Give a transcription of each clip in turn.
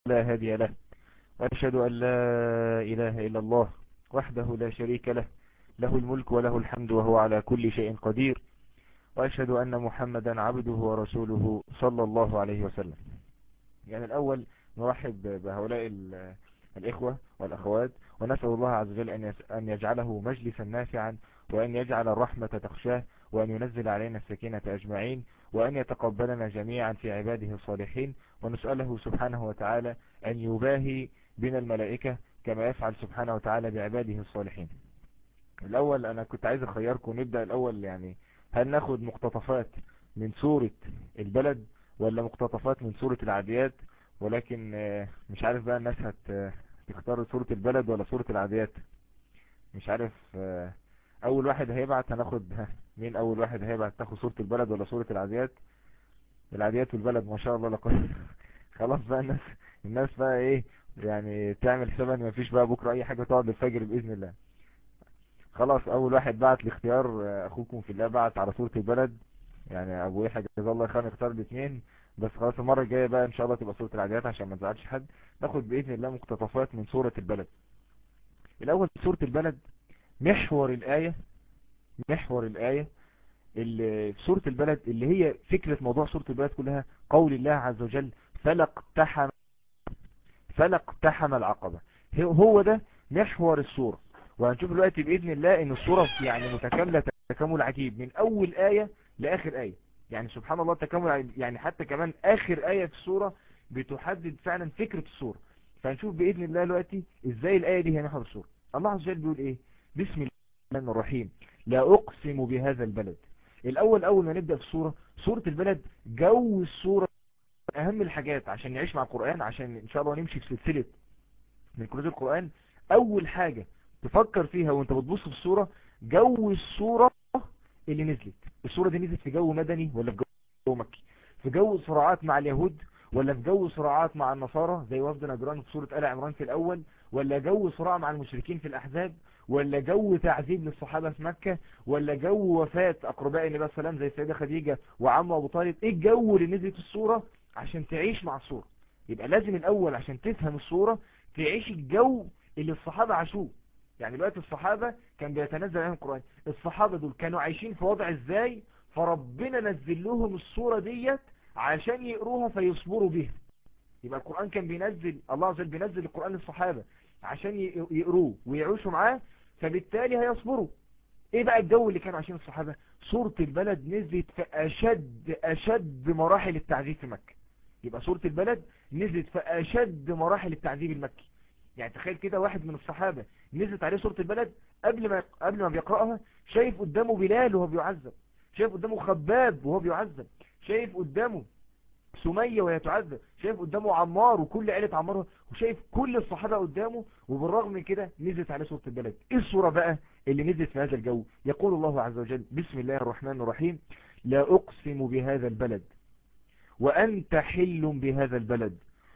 لا هادي له وأشهد أن لا إله إلا الله وحده لا شريك له له الملك وله الحمد وهو على كل شيء قدير وأشهد أن محمدا عبده ورسوله صلى الله عليه وسلم يعني الأول نرحب بهؤلاء الإخوة والأخوات ونسأل الله عز وجل أن يجعله مجلسا نافعا وأن يجعل الرحمة تخشاه وأن ينزل علينا السكينة أجمعين وأن يتقبلنا جميعا في عباده الصالحين ونسأله سبحانه وتعالى أن يباهي بنا الملائكة كما يفعل سبحانه وتعالى بعباده الصالحين الأول أنا كنت عايز أخيركم نبدأ الأول يعني هل ناخد مقتطفات من سورة البلد ولا مقتطفات من سورة العاديات ولكن مش عارف بقى الناس هتختار سورة البلد ولا سورة العاديات مش عارف اول واحد هيبعت هناخد مين اول واحد هيبعت تاخد سورة البلد ولا سورة العاديات العاديات والبلد ما شاء الله لقد خلاص بقى الناس الناس بقى ايه يعني تعمل حساب ان مفيش بقى بكرة اي حاجة تقعد الفجر باذن الله خلاص اول واحد بعت لاختيار اخوكم في الله بعت على سورة البلد يعني ابو يحيى جزاه الله خير اختار الاثنين بس خلاص المرة الجاية بقى ان شاء الله تبقى سورة العاديات عشان ما نزعلش حد ناخد باذن الله مقتطفات من سورة البلد الاول سورة البلد محور الآية محور الآية اللي في سورة البلد اللي هي فكرة موضوع سورة البلد كلها قول الله عز وجل فلق تحم فلق تحم العقبة هو ده محور السورة وهنشوف دلوقتي بإذن الله ان السورة يعني متكاملة تكامل عجيب من اول آية لاخر آية يعني سبحان الله تكامل يعني حتى كمان اخر آية في السورة بتحدد فعلا فكرة السورة فهنشوف بإذن الله دلوقتي ازاي الآية دي هي محور السورة الله عز وجل بيقول ايه بسم الله الرحمن الرحيم لا اقسم بهذا البلد الاول اول ما نبدأ في السورة سورة البلد جو السورة اهم الحاجات عشان نعيش مع القرآن عشان ان شاء الله نمشي في سلسلة من كنوز القرآن اول حاجة تفكر فيها وانت بتبص في السورة جو السورة اللي نزلت السورة دي نزلت في جو مدني ولا في جو مكي في جو صراعات مع اليهود ولا في جو صراعات مع النصارى زي وفد نجران في سورة آل عمران في الأول ولا جو صراع مع المشركين في الأحزاب ولا جو تعذيب للصحابة في مكة ولا جو وفاة أقرباء النبي صلى الله عليه وسلم زي السيدة خديجة وعمه أبو طالب إيه الجو اللي نزلت السورة عشان تعيش مع السورة يبقى لازم الأول عشان تفهم السورة تعيش الجو اللي الصحابة عاشوه يعني دلوقتي الصحابة كان بيتنزل عليهم القرآن الصحابة دول كانوا عايشين في وضع ازاي فربنا نزل لهم الصورة ديت عشان يقروها فيصبروا بها يبقى القرآن كان بينزل الله عز وجل بينزل القرآن للصحابة عشان يقروه ويعيشوا معاه فبالتالي هيصبروا ايه بقى الجو اللي كانوا عايشين الصحابة سورة البلد نزلت في اشد اشد مراحل التعذيب في مكة يبقى سورة البلد نزلت في اشد مراحل التعذيب المكي يعني تخيل كده واحد من الصحابة نزلت عليه سورة البلد قبل ما قبل ما بيقرأها شايف قدامه بلال وهو بيعذب شايف قدامه خباب وهو بيعذب شايف قدامه سمية وهي تعذب شايف قدامه عمار وكل عيلة عمار وشايف كل الصحابة قدامه وبالرغم من كده نزلت عليه سورة البلد ايه الصورة بقى اللي نزلت في هذا الجو يقول الله عز وجل بسم الله الرحمن الرحيم لا أقسم بهذا البلد وأنت حل بهذا البلد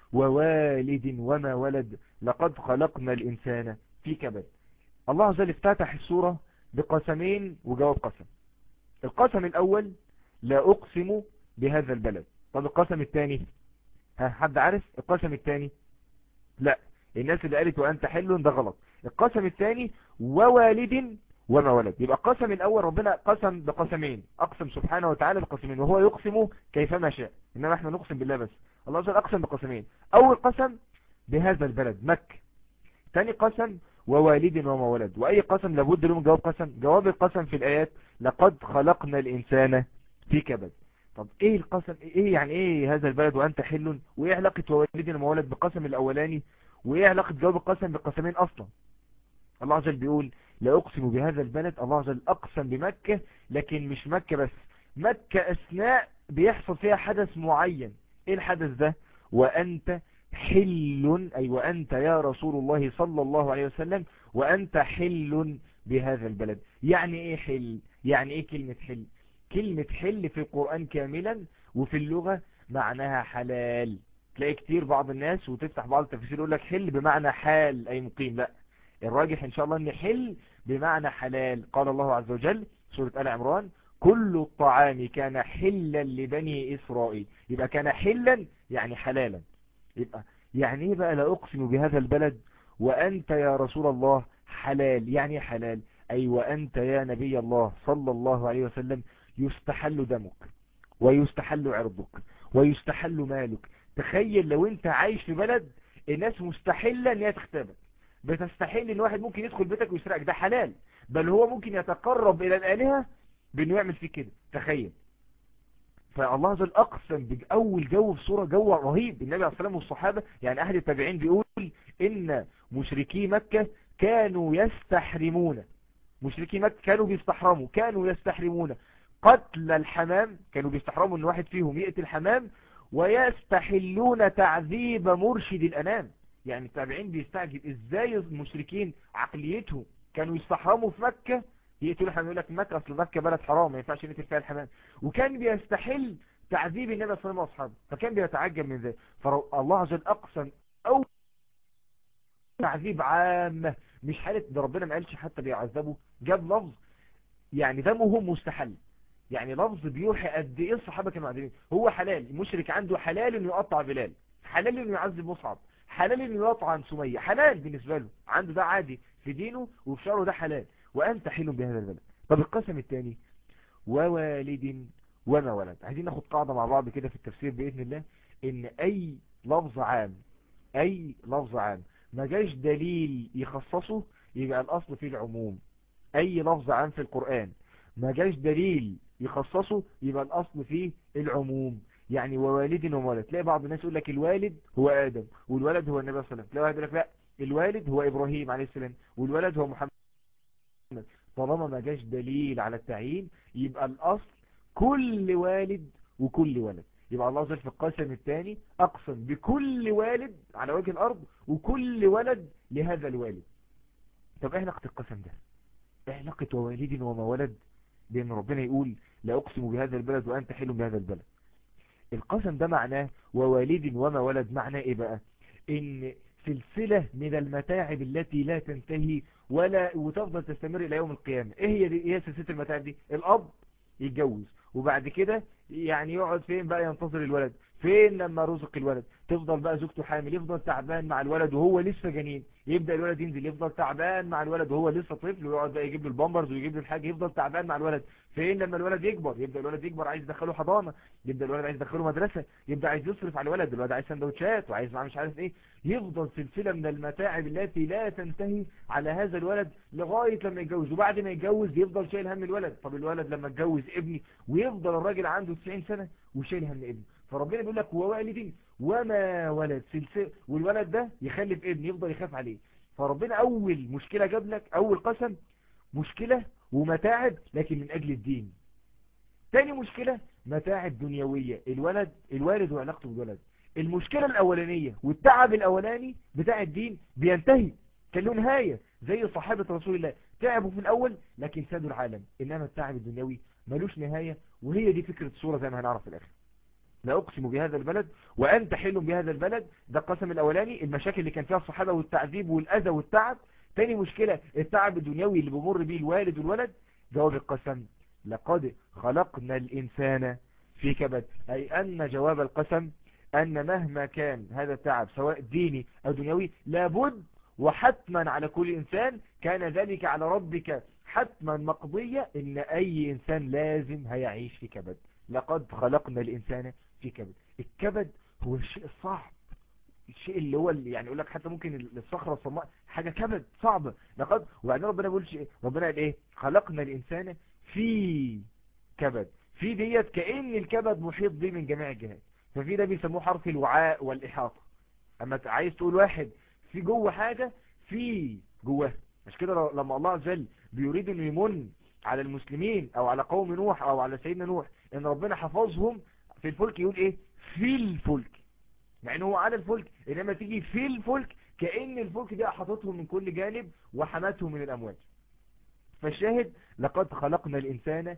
ووالد وما ولد لقد خلقنا الإنسان في كبد الله عز وجل افتتح السورة بقسمين وجواب قسم القسم الأول لا أقسم بهذا البلد طب القسم الثاني ها حد عارف القسم الثاني لا الناس اللي قالت وأنت حل ده غلط القسم الثاني ووالد وما ولد يبقى القسم الأول ربنا قسم بقسمين أقسم سبحانه وتعالى بقسمين وهو يقسم كيفما شاء إنما احنا نقسم بالله بس الله عز وجل أقسم بقسمين أول قسم بهذا البلد مكة ثاني قسم ووالد وما ولد وأي قسم لابد له من جواب قسم جواب القسم في الآيات لقد خلقنا الإنسان في كبد طب ايه القسم ايه يعني ايه هذا البلد وانت حل وايه علاقة ووالد وما ولد بالقسم الاولاني وايه علاقة جواب القسم بالقسمين اصلا الله عز وجل بيقول لا اقسم بهذا البلد الله عز وجل اقسم بمكة لكن مش مكة بس مكة اثناء بيحصل فيها حدث معين ايه الحدث ده وانت حل أي وأنت يا رسول الله صلى الله عليه وسلم وأنت حل بهذا البلد يعني إيه حل يعني إيه كلمة حل كلمة حل في القرآن كاملا وفي اللغة معناها حلال تلاقي كتير بعض الناس وتفتح بعض التفسير يقول لك حل بمعنى حال أي مقيم لا الراجح إن شاء الله أن حل بمعنى حلال قال الله عز وجل سورة آل عمران كل الطعام كان حلا لبني إسرائيل يبقى كان حلا يعني حلالا يبقى يعني ايه بقى لا اقسم بهذا البلد وانت يا رسول الله حلال يعني إيه حلال اي وانت يا نبي الله صلى الله عليه وسلم يستحل دمك ويستحل عرضك ويستحل مالك تخيل لو انت عايش في بلد الناس مستحلة ان هي تختبك بتستحل ان واحد ممكن يدخل بيتك ويسرقك ده حلال بل هو ممكن يتقرب الى الالهة بانه يعمل فيك كده تخيل فالله عز وجل اقسم باول جو في صورة جو رهيب النبي عليه الصلاة والصحابة يعني احد التابعين بيقول ان مشركي مكة كانوا يستحرمون مشركي مكة كانوا بيستحرموا كانوا يستحرمون قتل الحمام كانوا بيستحرموا ان واحد فيهم يقتل حمام ويستحلون تعذيب مرشد الانام يعني التابعين بيستعجب ازاي المشركين عقليتهم كانوا يستحرموا في مكة يقتلوا الحمام يقول لك مكة اصل مكة بلد حرام ما ينفعش نقتل فيها الحمام وكان بيستحل تعذيب النبي صلى الله عليه وسلم واصحابه فكان بيتعجب من ذلك فالله عز وجل اقسم او تعذيب عامة مش حالة ده ربنا ما قالش حتى بيعذبوا جاب لفظ يعني دمهم مستحل يعني لفظ بيوحي قد ايه الصحابة كانوا عادلين هو حلال المشرك عنده حلال انه يقطع بلال حلال انه يعذب مصعب حلال انه يطعن سمية حلال بالنسبة له عنده ده عادي في دينه وفي شعره ده حلال وانت حل بهذا البلد طب القسم الثاني ووالد وما ولد عايزين ناخد قاعدة مع بعض كده في التفسير بإذن الله ان اي لفظ عام اي لفظ عام ما جاش دليل يخصصه يبقى الاصل فيه العموم اي لفظ عام في القرآن ما جاش دليل يخصصه يبقى الاصل فيه العموم يعني ووالد وولد تلاقي بعض الناس يقول لك الوالد هو ادم والولد هو النبي صلى الله عليه وسلم تلاقي واحد يقول لك لا الوالد هو ابراهيم عليه السلام والولد هو محمد طالما ما جاش دليل على التعيين يبقى الاصل كل والد وكل ولد يبقى الله عز في القسم الثاني اقسم بكل والد على وجه الارض وكل ولد لهذا الوالد طب ايه علاقة القسم ده ايه علاقة ووالد وما ولد بان ربنا يقول لا اقسم بهذا البلد وانت حل بهذا البلد القسم ده معناه ووالد وما ولد معناه ايه بقى ان سلسلة من المتاعب التي لا تنتهي ولا وتفضل تستمر الى يوم القيامة ايه هي دي ايه سلسلة المتاعب دي الاب يتجوز وبعد كده يعني يقعد فين بقى ينتظر الولد فين لما رزق الولد تفضل بقى زوجته حامل يفضل تعبان مع الولد وهو لسه جنين يبدأ الولد ينزل يفضل تعبان مع الولد وهو لسه طفل ويقعد بقى يجيب له البامبرز ويجيب له الحاجة يفضل تعبان مع الولد فين لما الولد يكبر يبدأ الولد يكبر عايز يدخله حضانة يبدأ الولد عايز يدخله مدرسة يبدأ عايز يصرف على الولد الولد عايز سندوتشات وعايز معاه مش عارف ايه يفضل سلسلة من المتاعب التي لا تنتهي على هذا الولد لغاية لما يتجوز وبعد ما يتجوز يفضل شايل هم الولد طب الولد لما اتجوز ابني ويفضل الراجل عنده 90 سنة وشايل هم ابنه فربنا بيقول لك ووالد وما ولد سلسلة والولد ده يخلف ابن يفضل يخاف عليه فربنا اول مشكلة جاب لك اول قسم مشكلة ومتاعب لكن من اجل الدين تاني مشكلة متاعب دنيوية الولد الوالد وعلاقته بالولد المشكلة الاولانية والتعب الاولاني بتاع الدين بينتهي كان له نهاية زي صحابة رسول الله تعبوا في الاول لكن سادوا العالم انما التعب الدنيوي ملوش نهاية وهي دي فكرة الصورة زي ما هنعرف في الاخر لا أقسم بهذا البلد وأنت حل بهذا البلد ده القسم الأولاني المشاكل اللي كان فيها الصحابة والتعذيب والأذى والتعب تاني مشكلة التعب الدنيوي اللي بمر بيه الوالد والولد جواب القسم لقد خلقنا الإنسان في كبد أي أن جواب القسم أن مهما كان هذا التعب سواء ديني أو دنيوي لابد وحتما على كل إنسان كان ذلك على ربك حتما مقضية إن أي إنسان لازم هيعيش في كبد لقد خلقنا الإنسان في كبد الكبد هو الشيء الصعب الشيء اللي هو اللي يعني يقول لك حتى ممكن الصخرة الصماء حاجة كبد صعبة لقد وبعدين ربنا بيقول شيء ربنا قال ايه خلقنا الإنسان في كبد في ديت كأن الكبد محيط به من جميع الجهات ففي ده بيسموه حرف الوعاء والإحاطة اما عايز تقول واحد في جوه حاجة في جواه مش كده لما الله عز وجل بيريد انه يمن على المسلمين او على قوم نوح او على سيدنا نوح ان ربنا حفظهم في الفلك يقول ايه في الفلك مع انه هو على الفلك انما تيجي في الفلك كأن الفلك دي احطتهم من كل جانب وحمتهم من الامواج فالشاهد لقد خلقنا الانسان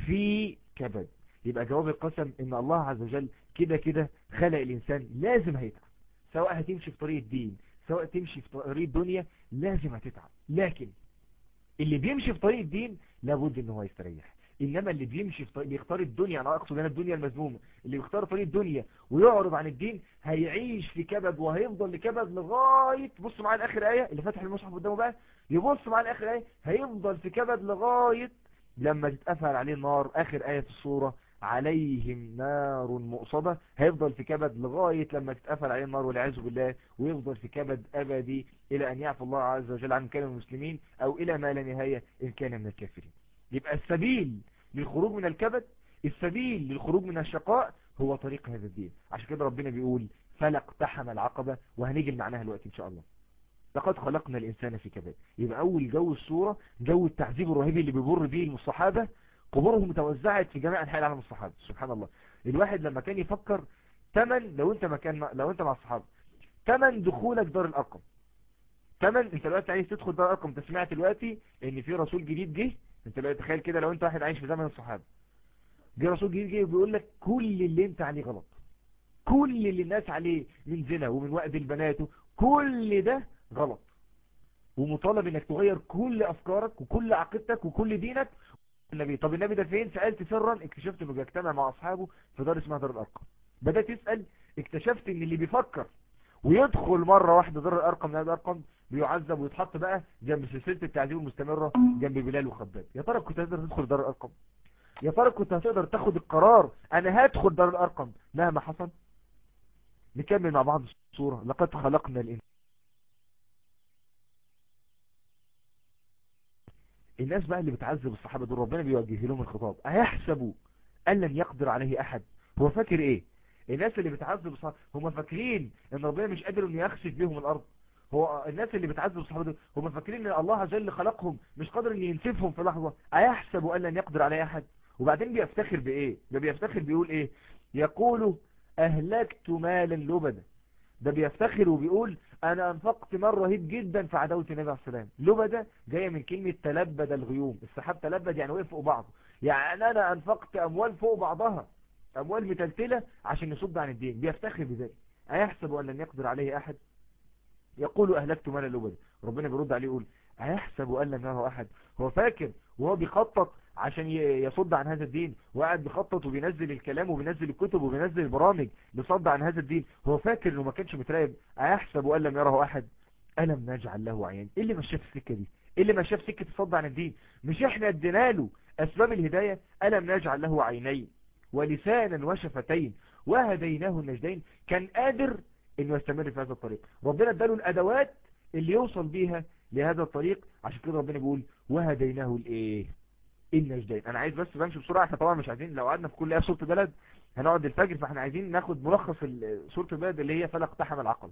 في كبد يبقى جواب القسم ان الله عز وجل كده كده خلق الانسان لازم هيتعب سواء هتمشي في طريق الدين سواء تمشي في طريق الدنيا لازم هتتعب لكن اللي بيمشي في طريق الدين لابد ان هو يستريح انما اللي بيمشي في طريق بيختار الدنيا انا اقصد هنا الدنيا المذمومه اللي بيختار طريق الدنيا ويعرض عن الدين هيعيش في كبد وهيفضل لكبد لغايه بصوا معايا الاخر ايه اللي فاتح المصحف قدامه بقى يبص معايا الاخر ايه هيفضل في كبد لغايه لما تتقفل عليه النار اخر ايه في السوره عليهم نار مؤصدة هيفضل في كبد لغاية لما تتقفل عليه النار والعياذ بالله ويفضل في كبد أبدي إلى أن يعفو الله عز وجل عن كان المسلمين أو إلى ما لا نهاية إن كان من الكافرين يبقى السبيل للخروج من الكبد السبيل للخروج من الشقاء هو طريق هذا الدين عشان كده ربنا بيقول فلا اقتحم العقبة وهنيجي لمعناها الوقت إن شاء الله لقد خلقنا الإنسان في كبد يبقى أول جو الصورة جو التعذيب الرهيب اللي بيمر به الصحابة قبورهم توزعت في جميع انحاء العالم الصحابه سبحان الله الواحد لما كان يفكر تمن لو انت مكان لو انت مع الصحابه تمن دخولك دار الارقم تمن انت دلوقتي عايز تدخل دار الارقم انت سمعت دلوقتي ان في رسول جديد جه انت بقى تخيل كده لو انت واحد عايش في زمن الصحابه جه رسول جديد جه وبيقول لك كل اللي انت عليه غلط كل اللي الناس عليه من زنا ومن وقت البنات كل ده غلط ومطالب انك تغير كل افكارك وكل عقيدتك وكل دينك النبي طب النبي ده فين سألت سرا اكتشفت انه بيجتمع مع اصحابه في دار اسمها دار الارقم بدأت تسأل اكتشفت ان اللي بيفكر ويدخل مرة واحدة دار الارقم من الارقم بيعذب ويتحط بقى جنب سلسلة التعذيب المستمرة جنب بلال وخباب يا ترى كنت هتقدر تدخل دار الارقم يا ترى كنت هتقدر تاخد القرار انا هدخل دار الارقم مهما حصل نكمل مع بعض الصورة لقد خلقنا الانسان الناس بقى اللي بتعذب الصحابة دول ربنا بيوجه لهم الخطاب هيحسبوا أن لن يقدر عليه أحد هو فاكر إيه الناس اللي بتعذب الصحابة هم فاكرين ان ربنا مش قادر انه يخسف بيهم الارض هو الناس اللي بتعذب الصحابة دول هم فاكرين ان الله عز وجل خلقهم مش قادر ان ينسفهم في لحظة ايحسبوا ان لن يقدر عليه احد وبعدين بيفتخر بايه ده بيفتخر بيقول ايه يقول اهلكت مالا لبدا ده بيفتخر وبيقول انا انفقت مال رهيب جدا في عداوة النبي عليه السلام لبدا جاية من كلمة تلبد الغيوم السحاب تلبد يعني وقف فوق بعضه يعني انا انفقت اموال فوق بعضها اموال متلتلة عشان يصد عن الدين بيفتخر بذلك ايحسب ان لن يقدر عليه احد يقول اهلكت مال لبدا ربنا بيرد عليه يقول ايحسب ان لم يره احد هو فاكر وهو بيخطط عشان يصد عن هذا الدين وقاعد بيخطط وبينزل الكلام وبينزل الكتب وبينزل البرامج لصد عن هذا الدين هو فاكر انه ما كانش متراقب ايحسب ان لم يره احد الم نجعل له عين ايه اللي مشاه في السكه دي ايه اللي مشاه في سكه الصد عن الدين مش احنا ادينا له اسباب الهدايه الم نجعل له عينين ولسانا وشفتين وهديناه النجدين كان قادر انه يستمر في هذا الطريق ربنا اداله الادوات اللي يوصل بيها لهذا الطريق عشان كده ربنا بيقول وهديناه الايه النجدين انا عايز بس بمشي بسرعه احنا طبعا مش عايزين لو قعدنا في كل ايه سوره البلد هنقعد الفجر فاحنا عايزين ناخد ملخص سوره البلد اللي هي فلا اقتحم العقل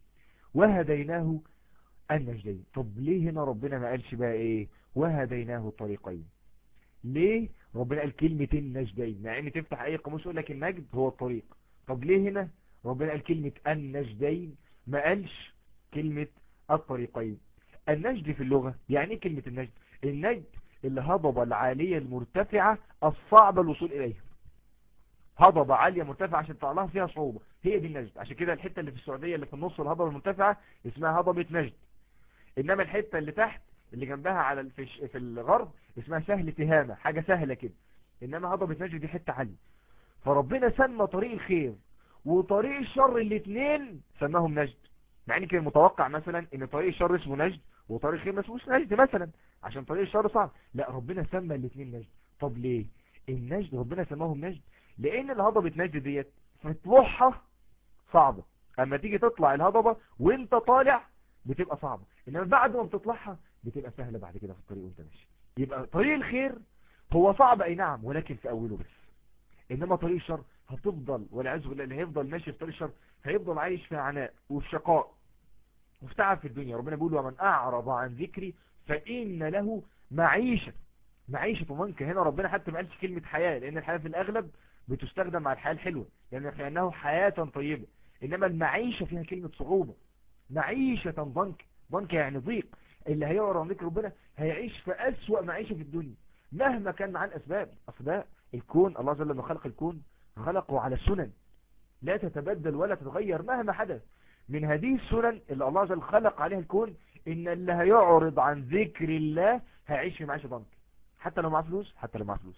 وهديناه النجدين طب ليه هنا ربنا ما قالش بقى ايه وهديناه الطريقين ليه ربنا قال كلمة النجدين مع ان تفتح اي قاموس يقول لك النجد هو الطريق طب ليه هنا ربنا قال كلمة النجدين ما قالش كلمة الطريقين النجد في اللغة يعني ايه كلمة النجد النجد الهضبة العالية المرتفعة الصعب الوصول إليها هضبة عالية مرتفعة عشان تطلعها فيها صعوبة هي دي النجد عشان كده الحتة اللي في السعودية اللي في النص الهضبة المرتفعة اسمها هضبة نجد إنما الحتة اللي تحت اللي جنبها على في الغرب اسمها سهل تهامة حاجة سهلة كده إنما هضبة نجد دي حتة عالية فربنا سمى طريق الخير وطريق الشر الاثنين سماهم نجد مع ان كان متوقع مثلا ان طريق الشر اسمه نجد وطريق الخير ما اسموش نجد مثلا عشان طريق الشر صعب لا ربنا سمى الاثنين نجد طب ليه النجد ربنا سماهم نجد لان الهضبة نجد ديت فتروحها صعبة اما تيجي تطلع الهضبة وانت طالع بتبقى صعبة انما بعد ما بتطلعها بتبقى سهلة بعد كده في الطريق وانت ماشي يبقى طريق الخير هو صعب اي نعم ولكن في اوله بس انما طريق الشر هتفضل والعياذ بالله اللي هيفضل ماشي في طريق الشر هيفضل عايش في عناء وفي شقاء وفي تعب في الدنيا ربنا بيقول ومن اعرض عن ذكري فإن له معيشة معيشة ضنك هنا ربنا حتى ما قالش كلمة حياة لأن الحياة في الأغلب بتستخدم مع الحياة الحلوة لأن كأنه حياة طيبة إنما المعيشة فيها كلمة صعوبة معيشة ضنك ضنك يعني ضيق اللي هيعرض عن ذكر ربنا هيعيش في أسوأ معيشة في الدنيا مهما كان معاه الأسباب أصل الكون الله جل لما خلق الكون خلقه على سنن لا تتبدل ولا تتغير مهما حدث من هذه السنن اللي الله جل خلق عليها الكون ان اللي هيعرض عن ذكر الله هيعيش في معيشة ضنك حتى لو معاه فلوس حتى لو معاه فلوس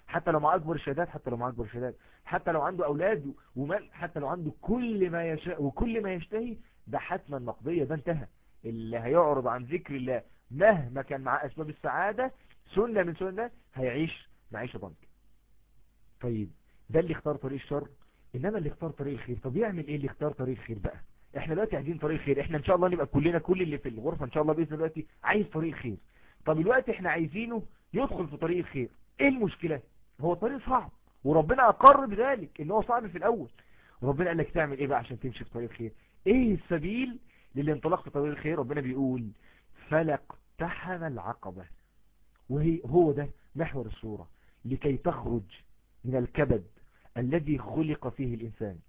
حتى لو معاه اكبر الشهادات حتى لو معاه اكبر الشهادات حتى لو عنده اولاد ومال حتى لو عنده كل ما يشاء وكل ما يشتهي ده حتما مقضية ده انتهى اللي هيعرض عن ذكر الله مهما كان معاه اسباب السعادة سنة من سنة هيعيش معيشة ضنك طيب ده اللي اختار طريق الشر انما اللي اختار طريق الخير طب يعمل ايه اللي اختار طريق الخير بقى احنا دلوقتي عايزين طريق خير احنا ان شاء الله نبقى كلنا كل اللي في الغرفة ان شاء الله باذن دلوقتي عايز طريق خير طب الوقت احنا عايزينه يدخل في طريق الخير ايه المشكلة هو طريق صعب وربنا اقر بذلك ان هو صعب في الاول وربنا قال لك تعمل ايه بقى عشان تمشي في طريق الخير ايه السبيل للانطلاق في طريق الخير ربنا بيقول فلق تحم العقبة وهي هو ده محور الصورة لكي تخرج من الكبد الذي خلق فيه الإنسان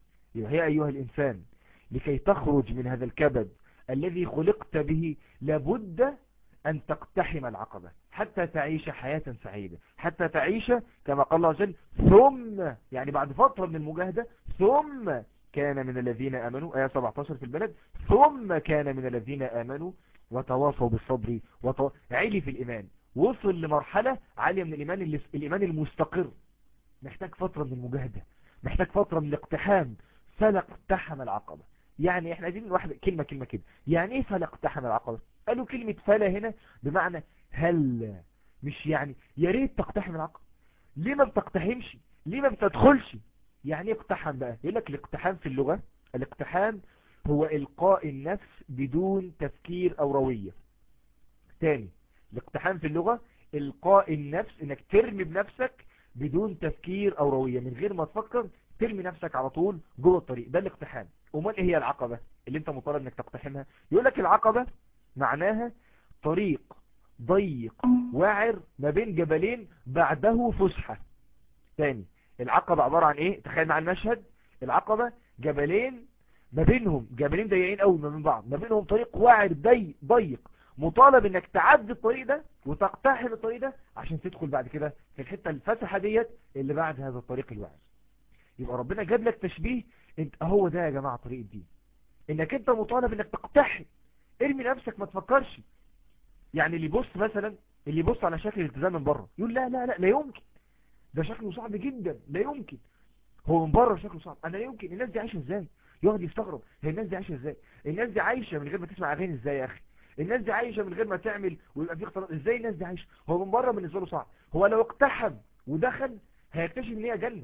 يا أيها الإنسان لكي تخرج من هذا الكبد الذي خلقت به لابد أن تقتحم العقبة حتى تعيش حياة سعيدة حتى تعيش كما قال الله عز ثم يعني بعد فترة من المجاهدة ثم كان من الذين آمنوا آية 17 في البلد ثم كان من الذين آمنوا وتواصوا بالصبر علي في الإيمان وصل لمرحلة عالية من الإيمان الإيمان المستقر محتاج فترة من المجاهدة محتاج فترة من الاقتحام فلق اقتحم العقبة يعني احنا عايزين واحدة كلمة كلمة كده يعني ايه فلق اقتحم العقبة قالوا كلمة فلا هنا بمعنى هل مش يعني يا ريت تقتحم العقبة ليه ما بتقتحمش ليه ما بتدخلش يعني ايه اقتحم بقى يقول لك الاقتحام في اللغة الاقتحام هو القاء النفس بدون تفكير او روية تاني الاقتحام في اللغة القاء النفس انك ترمي بنفسك بدون تفكير او روية من غير ما تفكر ترمي نفسك على طول جوه الطريق ده الاقتحام امال ايه هي العقبة اللي انت مطالب انك تقتحمها يقول لك العقبة معناها طريق ضيق واعر ما بين جبلين بعده فسحة تاني العقبة عبارة عن ايه تخيل مع المشهد العقبة جبلين ما بينهم جبلين ضيقين قوي ما بين بعض ما بينهم طريق واعر ضيق ضيق مطالب انك تعدي الطريق ده وتقتحم الطريق ده عشان تدخل بعد كده في الحتة الفتحة ديت اللي بعد هذا الطريق الواعر يبقى ربنا جاب لك تشبيه انت هو ده يا جماعة طريق الدين انك انت مطالب انك تقتحم ارمي نفسك ما تفكرش يعني اللي يبص مثلا اللي يبص على شكل الالتزام من بره يقول لا لا لا لا يمكن ده شكله صعب جدا لا يمكن هو من بره شكله صعب انا لا يمكن الناس دي عايشه ازاي يقعد يستغرب هي الناس دي عايشه ازاي الناس دي عايشه من غير ما تسمع اغاني ازاي يا اخي الناس دي عايشه من غير ما تعمل ويبقى في اختلاط ازاي الناس دي عايشه هو من بره بالنسبه له صعب هو لو اقتحم ودخل هيكتشف ان هي جنه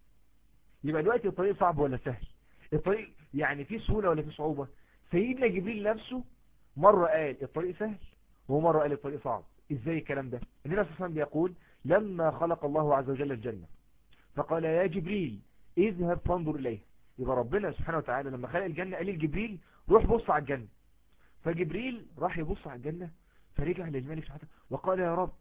يبقى دلوقتي الطريق صعب ولا سهل الطريق يعني فيه سهوله ولا فيه صعوبه سيدنا جبريل نفسه مره قال الطريق سهل ومره قال الطريق صعب ازاي الكلام ده النبي صلى الله عليه وسلم بيقول لما خلق الله عز وجل الجنه فقال يا جبريل اذهب فانظر اليها يبقى ربنا سبحانه وتعالى لما خلق الجنة قال لجبريل روح بص على الجنة فجبريل راح يبص على الجنة فرجع للملك سبحانه وقال يا رب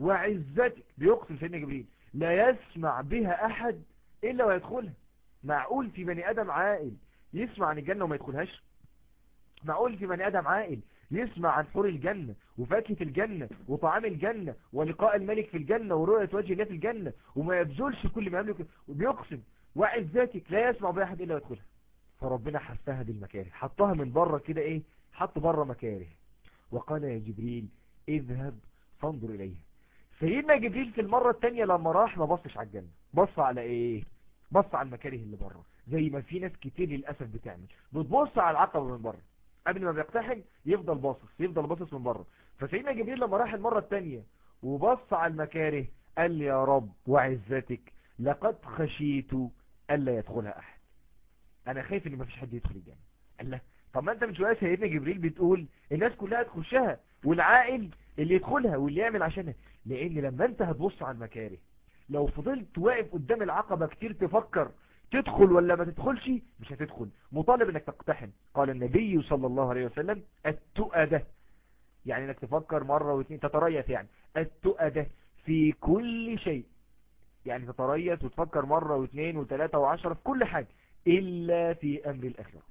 وعزتك بيقسم سيدنا جبريل لا يسمع بها أحد إلا ويدخلها معقول في بني آدم عاقل يسمع عن الجنة وما يدخلهاش معقول في بني آدم عاقل يسمع عن حور الجنة وفاكهة الجنة وطعام الجنة ولقاء الملك في الجنة ورؤية وجه الله في الجنة وما يبذلش كل ما يملك وبيقسم وعزتك لا يسمع بها أحد إلا يدخلها فربنا حسها بالمكاره حطها من بره كده إيه حط بره مكاره وقال يا جبريل اذهب فانظر إليها سيدنا جبريل في المرة التانية لما راح ما بصش على الجنة بص على ايه بص على المكاره اللي بره زي ما في ناس كتير للأسف بتعمل بتبص على العقبة من بره قبل ما بيقتحم يفضل باصص يفضل باصص من بره فسيدنا جبريل لما راح المرة التانية وبص على المكاره قال لي يا رب وعزتك لقد خشيت ألا يدخلها أحد أنا خايف إن مفيش حد يدخل الجنة قال له طب ما أنت من شوية سيدنا جبريل بتقول الناس كلها تخشها والعائل اللي يدخلها واللي يعمل عشانها لأن لما أنت هتبص على المكاره لو فضلت واقف قدام العقبة كتير تفكر تدخل ولا ما تدخلش مش هتدخل مطالب انك تقتحم قال النبي صلى الله عليه وسلم التؤدة يعني انك تفكر مرة واثنين تتريث يعني التؤدة في كل شيء يعني تتريث وتفكر مرة واثنين وثلاثة وعشرة في كل حاجة إلا في أمر الآخرة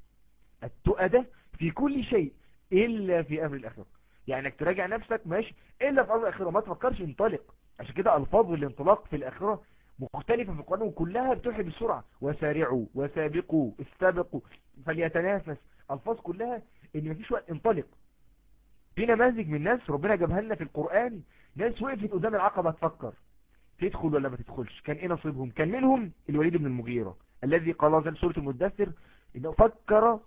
التؤدة في كل شيء إلا في أمر الآخرة يعني انك تراجع نفسك ماشي إلا في أمر الآخرة ما تفكرش انطلق عشان كده ألفاظ الانطلاق في الآخرة مختلفة في القرآن وكلها بتوحي بالسرعة وسارعوا وسابقوا استبقوا فليتنافس الفاظ كلها ان مفيش وقت انطلق في نماذج من ناس ربنا جابها لنا في القرآن ناس وقفت قدام العقبة تفكر تدخل ولا ما تدخلش كان ايه نصيبهم كان منهم الوليد بن المغيرة الذي قال ذلك سورة المدثر انه فكر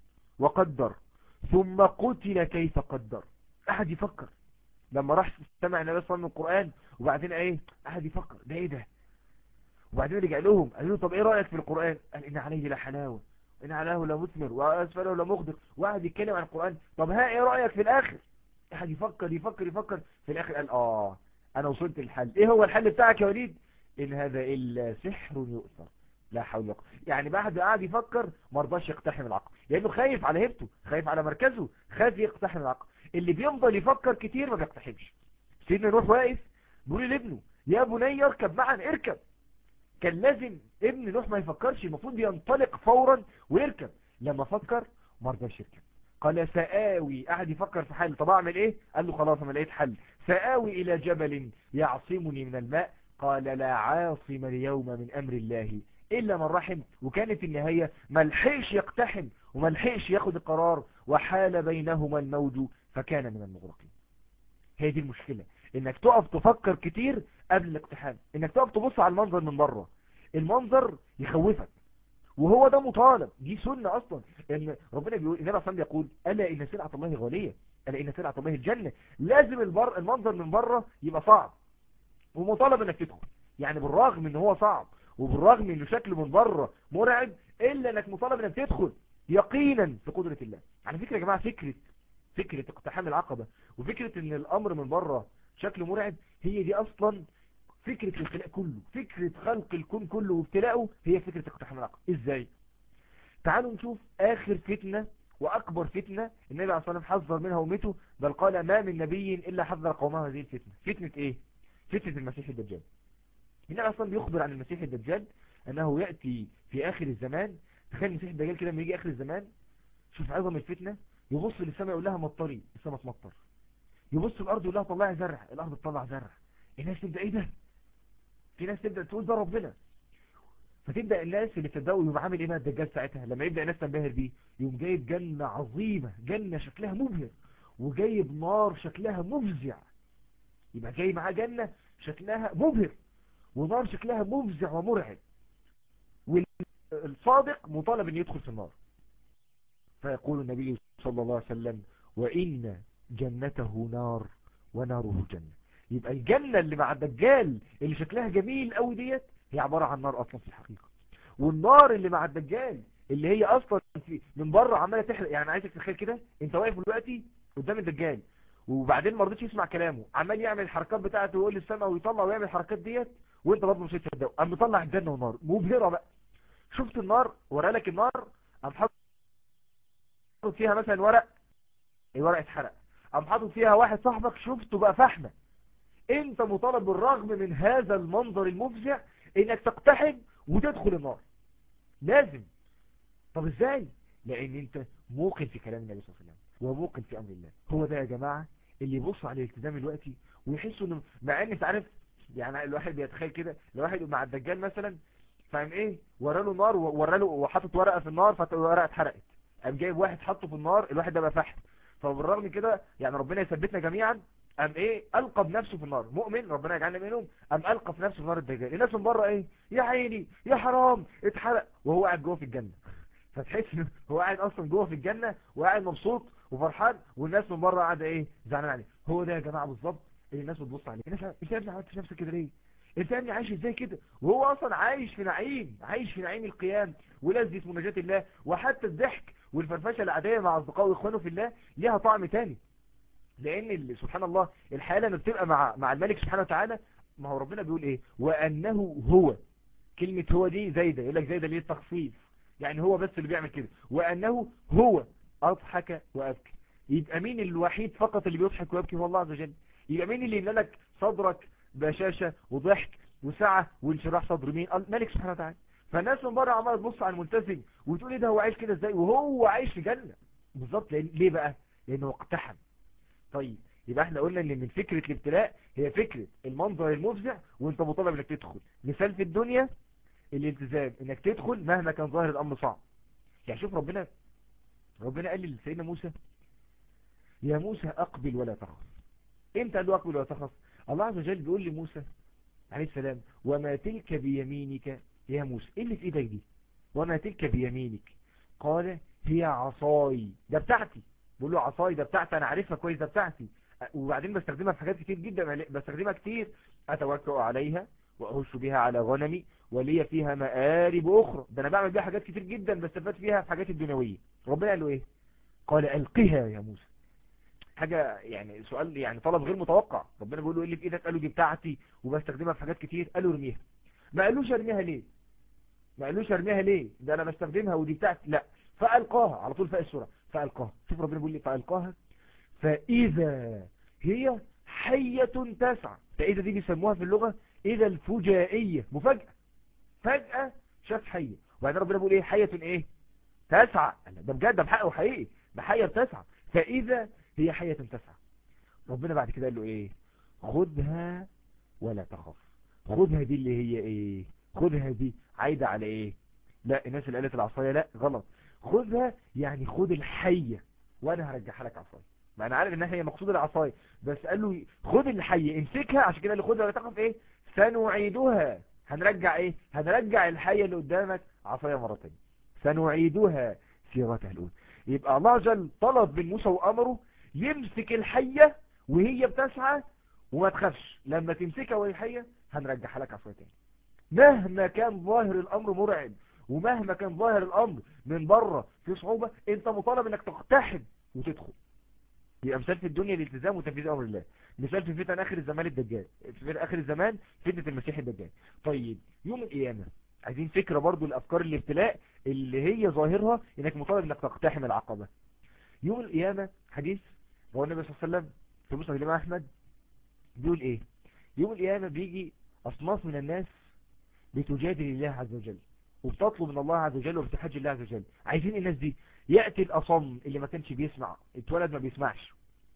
وقدر ثم قتل كيف قدر احد يفكر لما راح سمع النبي صلى الله عليه وسلم القرآن وبعدين ايه احد يفكر ده ايه ده وبعدين رجع لهم قال له طب ايه رأيك في القرآن قال ان عليه لحلاوة ان علاه لمثمر واسفله لمغدر واحد يتكلم عن القرآن طب ها ايه رأيك في الاخر احد يفكر يفكر يفكر في الاخر قال اه انا وصلت الحل ايه هو الحل بتاعك يا وليد ان هذا الا سحر يؤثر لا حول ولا قوه يعني بعد قاعد يفكر ما رضاش يقتحم العقل لانه خايف على هيبته خايف على مركزه خايف يقتحم العقل اللي بيفضل يفكر كتير ما بيقتحمش سيدنا نوح واقف بيقول لابنه يا بني اركب معا اركب كان لازم ابن نوح ما يفكرش المفروض ينطلق فورا ويركب لما فكر ما رضاش يركب قال سآوي قاعد يفكر في حل طب اعمل ايه قال له خلاص انا لقيت حل سآوي الى جبل يعصمني من الماء قال لا عاصم اليوم من امر الله الا من رحم وكانت النهاية ملحقش يقتحم وملحقش ياخد القرار وحال بينهما الموج فكان من المغرقين هي دي المشكلة انك تقف تفكر كتير قبل الاقتحام انك تقف تبص على المنظر من بره المنظر يخوفك وهو ده مطالب دي سنة اصلا ان ربنا بيقول النبي صلى يقول الا ان سلعة الله غالية الا ان سلعة الله الجنة لازم البر المنظر من بره يبقى صعب ومطالب انك تدخل يعني بالرغم ان هو صعب وبالرغم انه شكله من بره مرعب الا انك مطالب انك تدخل يقينا في قدرة الله على فكرة يا جماعة فكرة فكرة اقتحام العقبة وفكرة ان الامر من بره شكله مرعب هي دي اصلا فكرة الابتلاء كله فكرة خلق الكون كله وابتلاءه هي فكرة اقتحام العقبة ازاي تعالوا نشوف اخر فتنة واكبر فتنة النبي عليه الصلاة والسلام حذر منها امته بل قال ما من نبي الا حذر قومه هذه الفتنة فتنة ايه فتنة المسيح الدجال النبي اصلا بيخبر عن المسيح الدجال انه يأتي في اخر الزمان تخيل المسيح الدجال كده لما يجي اخر الزمان شوف عظم الفتنة يبص للسماء يقول لها مطري السماء تمطر يبص الارض يقول لها طلعي زرع الارض تطلع زرع الناس تبدا ايه ده في ناس تبدا تقول ده ربنا فتبدا الناس اللي تصدقوا يقوم عامل ايه بقى الدجال ساعتها لما يبدا الناس تنبهر بيه يقوم جايب جنه عظيمه جنه شكلها مبهر وجايب نار شكلها مفزع يبقى جاي معاه جنه شكلها مبهر ونار شكلها مفزع ومرعب والصادق مطالب ان يدخل في النار فيقول النبي صلى الله عليه وسلم وإن جنته نار وناره جنة يبقى الجنة اللي مع الدجال اللي شكلها جميل قوي ديت هي عبارة عن نار أصلا في الحقيقة والنار اللي مع الدجال اللي هي أصلا في من بره عمالة تحرق يعني عايزك تتخيل كده انت واقف دلوقتي قدام الدجال وبعدين ما رضيتش يسمع كلامه عمال يعمل الحركات بتاعته ويقول للسماء ويطلع ويعمل الحركات ديت وانت برضه مش هتصدقه قام مطلع الجنه ونار مبهره بقى شفت النار ورا لك النار قام حاطط فيها مثلا ورق الورق اتحرق قام حاطط فيها واحد صاحبك شفته بقى فحمه انت مطالب بالرغم من هذا المنظر المفزع انك تقتحم وتدخل النار لازم طب ازاي لان انت موقن في كلام النبي صلى الله عليه وسلم وموقن في امر الله هو ده يا جماعة اللي يبص على الالتزام دلوقتي ويحس انه مع ان انت عارف يعني الواحد بيتخيل كده الواحد مع الدجال مثلا فاهم ايه وراله نار وراله وحاطط ورقه في النار فالورقه اتحرقت قام جايب واحد حطه في النار الواحد ده بقى فحم فبالرغم من كده يعني ربنا يثبتنا جميعا قام ايه القى بنفسه في النار مؤمن ربنا يجعلنا منهم قام القى في نفسه في نار الدجال الناس من بره ايه يا عيني يا حرام اتحرق وهو قاعد جوه في الجنه فتحس انه هو قاعد اصلا جوه في الجنه وقاعد مبسوط وفرحان والناس من بره قاعده ايه زعلان عليه هو ده يا جماعه بالظبط اللي الناس بتبص عليه الناس انت يا ابني عملت في نفسك كده ليه انت يا ابني عايش ازاي كده وهو اصلا عايش في نعيم عايش في نعيم القيام ولذة مناجاة الله وحتى الضحك والفرفشه العاديه مع اصدقائه واخوانه في الله ليها طعم تاني لان سبحان الله الحياه لما بتبقى مع مع الملك سبحانه وتعالى ما هو ربنا بيقول ايه وانه هو كلمه هو دي زايده يقول لك زايده ليه التخفيف يعني هو بس اللي بيعمل كده وانه هو اضحك وابكي يبقى مين الوحيد فقط اللي بيضحك ويبكي هو الله عز وجل يبقى مين اللي يملك صدرك بشاشة وضحك وسعة وانشراح صدر مين الملك سبحانه وتعالى فالناس من بره عماله تبص على الملتزم وتقول ايه ده هو عايش كده ازاي وهو عايش في جنة بالظبط ليه بقى لانه اقتحم طيب يبقى احنا قلنا ان من فكرة الابتلاء هي فكرة المنظر المفزع وانت مطالب انك تدخل مثال في الدنيا الالتزام انك تدخل مهما كان ظاهر الامر صعب يعني شوف ربنا ربنا قال لسيدنا موسى يا موسى اقبل ولا تخف امتى قال له اقبل ولا تخف الله عز وجل بيقول لموسى عليه السلام وما تلك بيمينك يا موسى ايه اللي في ايدك دي وما تلك بيمينك قال هي عصاي ده بتاعتي بقول له عصاي ده بتاعتي انا عارفها كويس ده بتاعتي وبعدين بستخدمها في حاجات كتير جدا بستخدمها كتير اتوكل عليها واهش بها على غنمي ولي فيها مآرب اخرى ده انا بعمل بيها حاجات كتير جدا بستفاد فيها في حاجات الدنيويه ربنا قال له ايه قال القها يا موسى حاجة يعني سؤال يعني طلب غير متوقع ربنا بيقول له ايه اللي في ايدك قال له دي بتاعتي وبستخدمها في حاجات كتير قال له ارميها ما قالوش ارميها ليه ما قالوش ارميها ليه ده انا بستخدمها ودي بتاعتي لا فالقاها على طول فاق السوره فالقاها شوف ربنا بيقول لي فالقاها فاذا هي حية تسعى فاذا دي بيسموها في اللغة اذا الفجائية مفاجأة فجأة شاف حية وبعدين ربنا بيقول ايه حية ايه تسعى ده بجد ده بحقه حقيقي ده حية تسعى فاذا هي حية تسعى ربنا بعد كده قال له ايه خدها ولا تخف خدها دي اللي هي ايه خدها دي عايدة على ايه لا الناس اللي قالت العصاية لا غلط خدها يعني خد الحية وانا هرجعها لك عصاية ما انا عارف انها هي مقصود العصاية بس قال له خد الحية امسكها عشان كده اللي خدها ولا تخف ايه سنعيدها هنرجع ايه هنرجع الحية اللي قدامك عصاية مرة تانية سنعيدها سيرتها الاولى يبقى الله جل طلب من موسى وامره يمسك الحية وهي بتسعى وما تخافش لما تمسكها وهي حية هنرجعها لك عصاية تانية مهما كان ظاهر الامر مرعب ومهما كان ظاهر الامر من بره في صعوبة انت مطالب انك تقتحم وتدخل يبقى مثال في الدنيا الالتزام وتنفيذ امر الله مثال في فتن اخر الزمان الدجال في اخر الزمان فتنة المسيح الدجال طيب يوم القيامة عايزين فكرة برضو الافكار الابتلاء اللي هي ظاهرها انك مطالب انك تقتحم العقبة يوم القيامة حديث هو النبي صلى الله عليه وسلم في مسند الامام احمد بيقول ايه يوم القيامة بيجي اصناف من الناس بتجادل الله عز وجل وبتطلب من الله عز وجل وبتحج الله عز وجل عايزين الناس دي يأتي الأصم اللي ما كانش بيسمع اتولد ما بيسمعش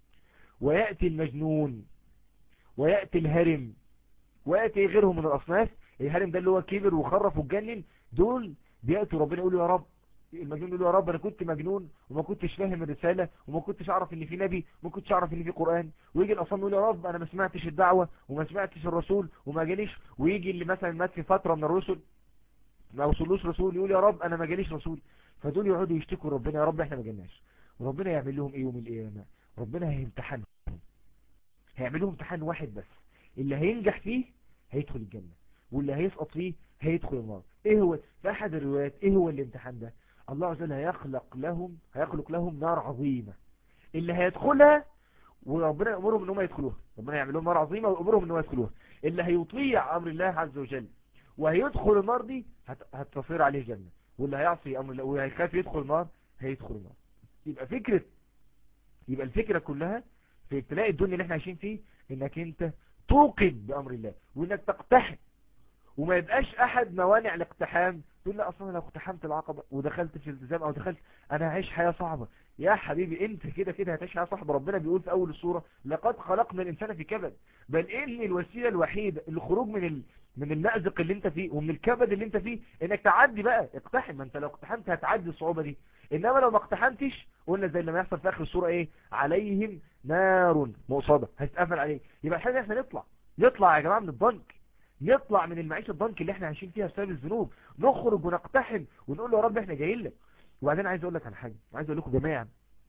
ويأتي المجنون ويأتي الهرم ويأتي غيرهم من الأصناف الهرم ده اللي هو كبر وخرف واتجنن دول بيأتوا ربنا يقول يا رب المجنون يقول يا رب انا كنت مجنون وما كنتش فاهم الرسالة وما كنتش اعرف ان في نبي وما كنتش اعرف ان في قرآن ويجي الاصم يقول يا رب انا ما سمعتش الدعوة وما سمعتش الرسول وما جاليش ويجي اللي مثلا مات في فترة من الرسل ما وصلوش رسول يقول يا رب انا ما جاليش رسول فدول يقعدوا يشتكوا ربنا يا رب احنا ما جالناش وربنا يعمل لهم ايه يوم القيامة ربنا هيمتحنهم هيعمل لهم امتحان واحد بس اللي هينجح فيه هيدخل الجنة واللي هيسقط فيه هيدخل النار ايه هو في احد الروايات ايه هو الامتحان ده الله عز وجل هيخلق لهم هيخلق لهم نار عظيمة اللي هيدخلها وربنا يأمرهم ان هم يدخلوها ربنا يعمل لهم نار عظيمة ويأمرهم ان هم يدخلوها اللي هيطيع امر الله عز وجل وهيدخل النار دي هتصير عليه جنة واللي هيعصي امر الله وهيخاف يدخل النار هيدخل النار يبقى فكرة يبقى الفكرة كلها في ابتلاء الدنيا اللي احنا عايشين فيه انك انت توقن بامر الله وانك تقتحم وما يبقاش احد موانع الاقتحام تقول لا اصلا لو اقتحمت العقبة ودخلت في الالتزام او دخلت انا هعيش حياة صعبة يا حبيبي انت كده كده هتعيش حياة صعبة ربنا بيقول في اول السورة لقد خلقنا الانسان في كبد بل ان الوسيلة الوحيدة للخروج من ال... من المأزق اللي انت فيه ومن الكبد اللي انت فيه انك تعدي بقى اقتحم ما انت لو اقتحمت هتعدي الصعوبة دي انما لو ما اقتحمتش قلنا زي لما يحصل في اخر السورة ايه عليهم نار مؤصدة هتقفل عليه يبقى الحاجة احنا نطلع نطلع يا جماعة من الضنك نطلع من المعيشة الضنك اللي احنا عايشين فيها بسبب الذنوب نخرج ونقتحم ونقول له يا رب احنا جايين لك وبعدين عايز اقول لك على حاجة عايز اقول لكم جميعا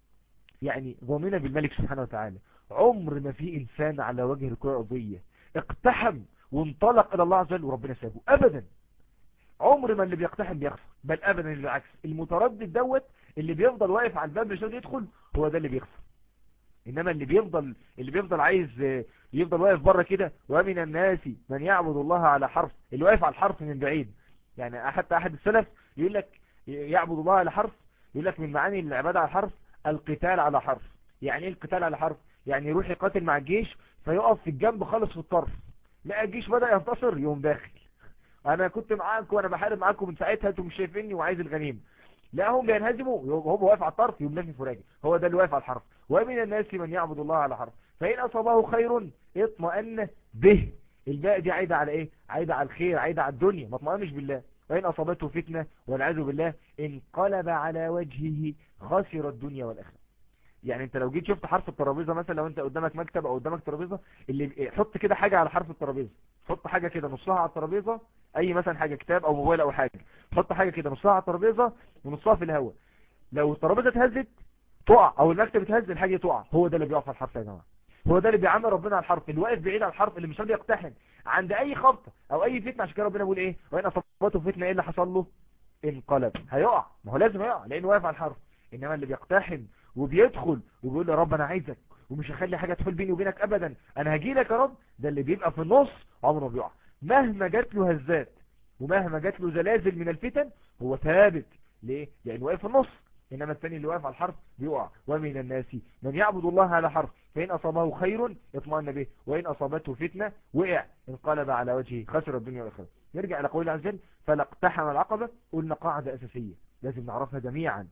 يعني ضامنة بالملك سبحانه وتعالى عمر ما في انسان على وجه الكرة الارضيه اقتحم وانطلق الى الله عز وجل وربنا سابه ابدا عمر ما اللي بيقتحم بيخسر بل ابدا بالعكس المتردد دوت اللي بيفضل واقف على الباب مش راضي يدخل هو ده اللي بيخسر انما اللي بيفضل اللي بيفضل عايز يفضل واقف بره كده ومن الناس من يعبد الله على حرف اللي واقف على الحرف من بعيد يعني حتى احد السلف يقول لك يعبد الله على حرف يقول لك من معاني العبادة على حرف القتال على حرف يعني ايه القتال على حرف يعني يروح يقاتل مع الجيش فيقف في الجنب خالص في الطرف لا الجيش بدأ ينتصر يوم داخل انا كنت معاكم وانا بحارب معاكم من ساعتها انتم مش شايفيني وعايز الغنيم لا هم بينهزموا هو واقف على الطرف يوم لافف وراجع هو ده اللي واقف على الحرف ومن الناس من يعبد الله على حرف فإن أصابه خير اطمأن به الباء دي عايدة على ايه عايدة على الخير عايدة على الدنيا ما اطمأنش بالله وإن أصابته فتنة والعياذ بالله انقلب على وجهه خسر الدنيا والآخرة يعني انت لو جيت شفت حرف الترابيزه مثلا لو انت قدامك مكتب او قدامك ترابيزه اللي حط كده حاجه على حرف الترابيزه حط حاجه كده نصها على الترابيزه اي مثلا حاجه كتاب او موبايل او حاجه حط حاجه كده نصها على الترابيزه ونصها في الهواء لو الترابيزه اتهزت تقع او المكتب اتهز الحاجه تقع هو ده اللي بيقف على الحرف يا جماعه هو ده اللي بيعمل ربنا على الحرف اللي واقف بعيد عن الحرف اللي مش راضي يقتحم عند اي خبطه او اي فتنه عشان كده ربنا بيقول ايه وين اصابته فتنه ايه اللي حصل له انقلب هيقع ما هو لازم يقع لانه واقف على الحرف انما اللي بيقتحم وبيدخل وبيقول يا رب انا عايزك ومش هخلي حاجه تحول بيني وبينك ابدا انا هجي لك يا رب ده اللي بيبقى في النص عمره ما بيقع مهما جات له هزات ومهما جات له زلازل من الفتن هو ثابت ليه لانه واقف في النص إنما الثاني اللي واقف على الحرف بيقع ومن الناس من يعبد الله على حرف فإن أصابه خير يطمئن به وإن أصابته فتنة وقع انقلب على وجهه خسر الدنيا والآخرة نرجع إلى قول عز وجل فلاقتحم العقبة قلنا قاعدة أساسية لازم نعرفها جميعا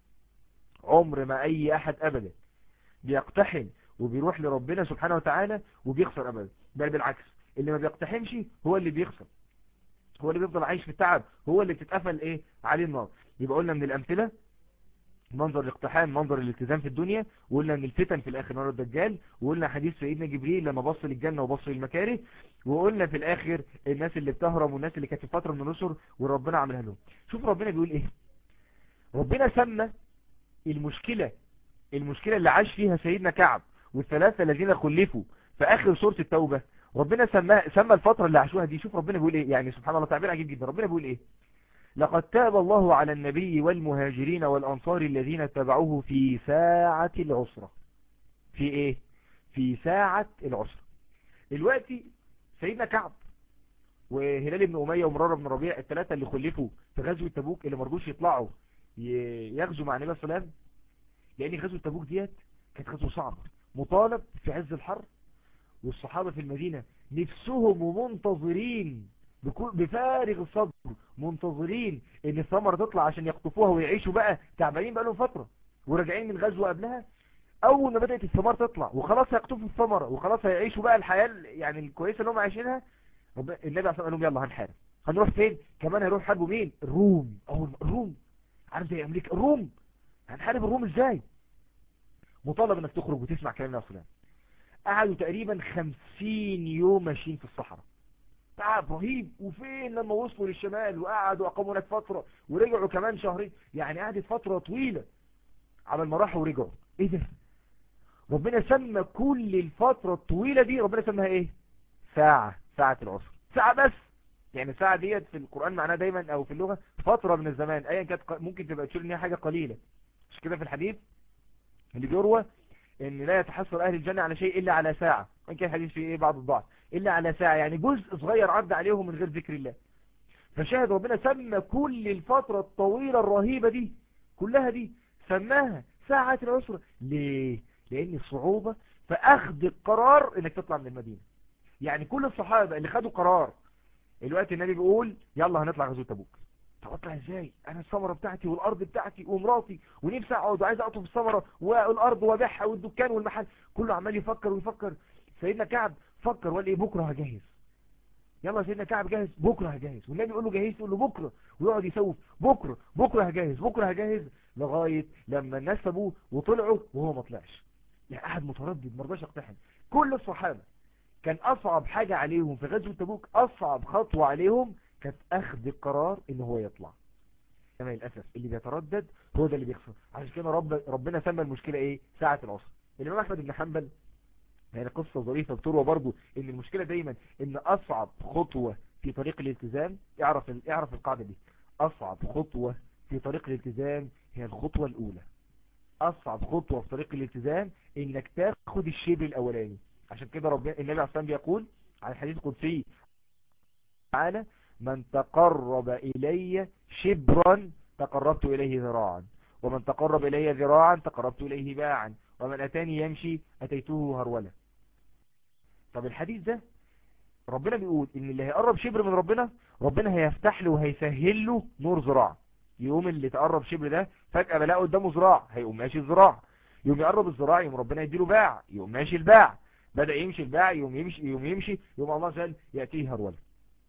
عمر ما أي أحد أبدا بيقتحم وبيروح لربنا سبحانه وتعالى وبيخسر أبدا بل بالعكس اللي ما بيقتحمش هو اللي بيخسر هو اللي بيفضل عايش في التعب هو اللي بتتقفل ايه عليه النار يبقى قلنا من الأمثلة منظر الاقتحام منظر الالتزام في الدنيا وقلنا ان الفتن في الاخر نار الدجال وقلنا حديث سيدنا جبريل لما بص للجنة وبص للمكاره وقلنا في الاخر الناس اللي بتهرم والناس اللي كانت في فترة من النصر وربنا عملها لهم شوف ربنا بيقول ايه ربنا سمى المشكلة المشكلة اللي عاش فيها سيدنا كعب والثلاثة الذين خلفوا في اخر سورة التوبة ربنا سمى سمى الفترة اللي عاشوها دي شوف ربنا بيقول ايه يعني سبحان الله تعبير عجيب جدا ربنا بيقول ايه لقد تاب الله على النبي والمهاجرين والأنصار الذين اتبعوه في ساعة العسرة في ايه في ساعة العسرة دلوقتي سيدنا كعب وهلال بن أمية ومرار بن ربيع الثلاثة اللي خلفوا في غزوة تبوك اللي مرضوش يطلعوا يغزوا مع النبي صلى الله عليه وسلم لأن غزوة تبوك ديت كانت غزوة صعبة مطالب في عز الحر والصحابة في المدينة نفسهم ومنتظرين بفارغ الصدر منتظرين ان الثمرة تطلع عشان يقطفوها ويعيشوا بقى تعبانين بقى لهم فترة وراجعين من غزوة قبلها اول ما بدأت الثمار تطلع وخلاص هيقطفوا الثمرة وخلاص هيعيشوا بقى الحياة يعني الكويسة اللي هم عايشينها النبي عليه الصلاة والسلام يلا هنحارب هنروح فين كمان هيروح حاربوا مين الروم او الروم عارف زي امريكا الروم هنحارب الروم ازاي مطالب انك تخرج وتسمع كلام النبي صلى الله عليه وسلم قعدوا تقريبا خمسين يوم ماشيين في الصحراء تعب رهيب وفين لما وصلوا للشمال وقعدوا اقاموا هناك فترة ورجعوا كمان شهرين يعني قعدت فترة طويلة على ما راحوا ورجعوا ايه ده ربنا سمى كل الفترة الطويلة دي ربنا سماها ايه ساعة ساعة العصر ساعة بس يعني ساعة ديت في القرآن معناها دايما او في اللغة فترة من الزمان ايا كانت ممكن تبقى تشير ان هي حاجة قليلة مش كده في الحديث اللي بيروى ان لا يتحصل اهل الجنة على شيء الا على ساعة وان كان الحديث فيه ايه بعض الضعف إلا على ساعة يعني جزء صغير عدى عليهم من غير ذكر الله فشاهد ربنا سمى كل الفترة الطويلة الرهيبة دي كلها دي سماها ساعة العسرة ليه؟ لأن الصعوبة فأخذ القرار إنك تطلع من المدينة يعني كل الصحابة اللي خدوا قرار الوقت النبي بيقول يلا هنطلع غزوة تبوك طب اطلع ازاي انا الثمره بتاعتي والارض بتاعتي ومراتي ونفسي اقعد وعايز اقطف الثمره والارض وابيعها والدكان والمحل كله عمال يفكر ويفكر سيدنا كعب فكر وقال ايه بكرة هجهز يلا سيدنا كعب جاهز بكرة هجهز والنبي يقول له جهز يقول له بكرة ويقعد يسوف بكرة بكرة هجهز بكرة هجهز لغاية لما الناس سابوه وطلعوا وهو ما طلعش يعني قاعد متردد ما رضاش يقتحم كل الصحابة كان اصعب حاجة عليهم في غزوة تبوك اصعب خطوة عليهم كانت اخذ القرار ان هو يطلع كما للأسف اللي بيتردد هو ده اللي بيخسر عشان كده رب ربنا سمى المشكلة ايه ساعة العصر الامام احمد بن حنبل يعني قصة ظريفة بتروى برضو ان المشكلة دايما ان اصعب خطوة في طريق الالتزام اعرف اعرف القاعدة دي اصعب خطوة في طريق الالتزام هي الخطوة الاولى اصعب خطوة في طريق الالتزام انك تاخد الشبر الاولاني عشان كده ربنا النبي عليه الصلاة بيقول على الحديث القدسي تعالى من تقرب الي شبرا تقربت اليه ذراعا ومن تقرب الي ذراعا تقربت اليه باعا ومن اتاني يمشي اتيته هرولا طب الحديث ده ربنا بيقول ان اللي هيقرب شبر من ربنا ربنا هيفتح له وهيسهل له نور زراع يوم اللي تقرب شبر ده فجأة بلاقي قدامه زراع هيقوم ماشي الزراع يوم يقرب الزراع يوم ربنا يديله باع يقوم ماشي الباع بدأ يمشي الباع يوم يمشي يوم يمشي يوم الله قال يأتيه هرول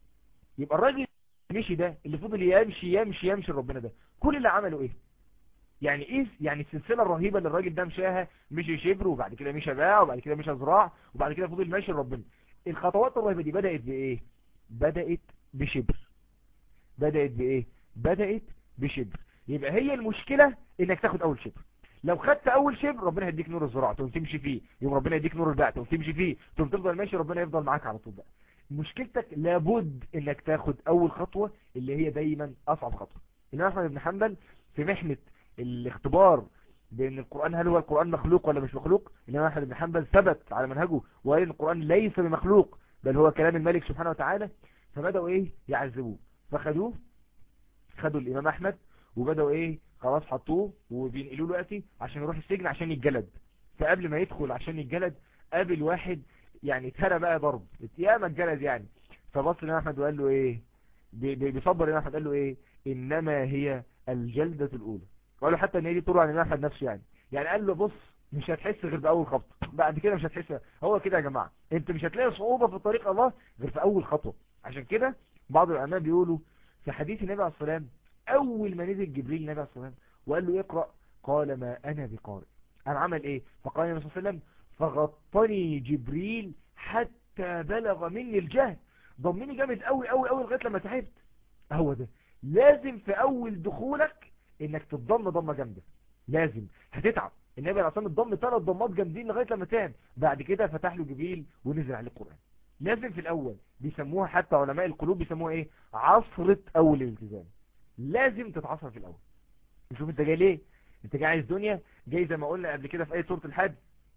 يبقى الراجل مشي ده اللي فضل يمشي يمشي يمشي ربنا ده كل اللي عمله ايه يعني ايه يعني السلسله الرهيبه اللي الراجل ده مشاها مشي شبر وبعد كده مشى باع وبعد كده مشى زراع وبعد كده فضل ماشي لربنا الخطوات الرهيبه دي بدات بايه بدات بشبر بدات بايه بدات بشبر يبقى هي المشكله انك تاخد اول شبر لو خدت اول شبر ربنا هيديك نور الزراعه تقوم تمشي فيه يوم ربنا يديك نور البيع تقوم تمشي فيه تقوم تفضل ماشي ربنا يفضل معاك على طول بقى مشكلتك لابد انك تاخد اول خطوه اللي هي دايما اصعب خطوه الامام احمد بن حنبل في محنه الاختبار بان القرآن هل هو القرآن مخلوق ولا مش مخلوق الامام احمد بن حنبل ثبت على منهجه وقال ان القرآن ليس بمخلوق بل هو كلام الملك سبحانه وتعالى فبدأوا ايه يعذبوه فخدوه خدوا الامام احمد وبدأوا ايه خلاص حطوه وبينقلوا له وقتي عشان يروح السجن عشان يتجلد فقبل ما يدخل عشان يتجلد قابل واحد يعني اتهرى بقى ضرب اتياما اتجلد يعني فبص الامام احمد وقال له ايه بيصبر الامام احمد قال له ايه انما هي الجلدة الاولى وقال له حتى ان هي دي طرق عن الامام احمد نفسه يعني يعني قال له بص مش هتحس غير باول خطوه بعد كده مش هتحس هو كده يا جماعه انت مش هتلاقي صعوبه في طريق الله غير في اول خطوه عشان كده بعض العلماء بيقولوا في حديث النبي عليه الصلاه والسلام اول ما نزل جبريل النبي عليه الصلاه والسلام وقال له اقرا قال ما انا بقارئ انا عمل ايه فقال النبي صلى الله عليه وسلم فغطني جبريل حتى بلغ مني الجهد ضمني جامد قوي قوي قوي لغايه لما تعبت هو ده لازم في اول دخولك انك تتضم ضمه جامده لازم هتتعب النبي عليه الصلاه والسلام اتضم ثلاث ضمات جامدين لغايه لما تعب بعد كده فتح له جبريل ونزل عليه القران لازم في الاول بيسموها حتى علماء القلوب بيسموها ايه عصره اول الالتزام لازم تتعصر في الاول نشوف انت جاي ليه انت جاي عايز دنيا جاي زي ما قلنا قبل كده في اي سوره الحج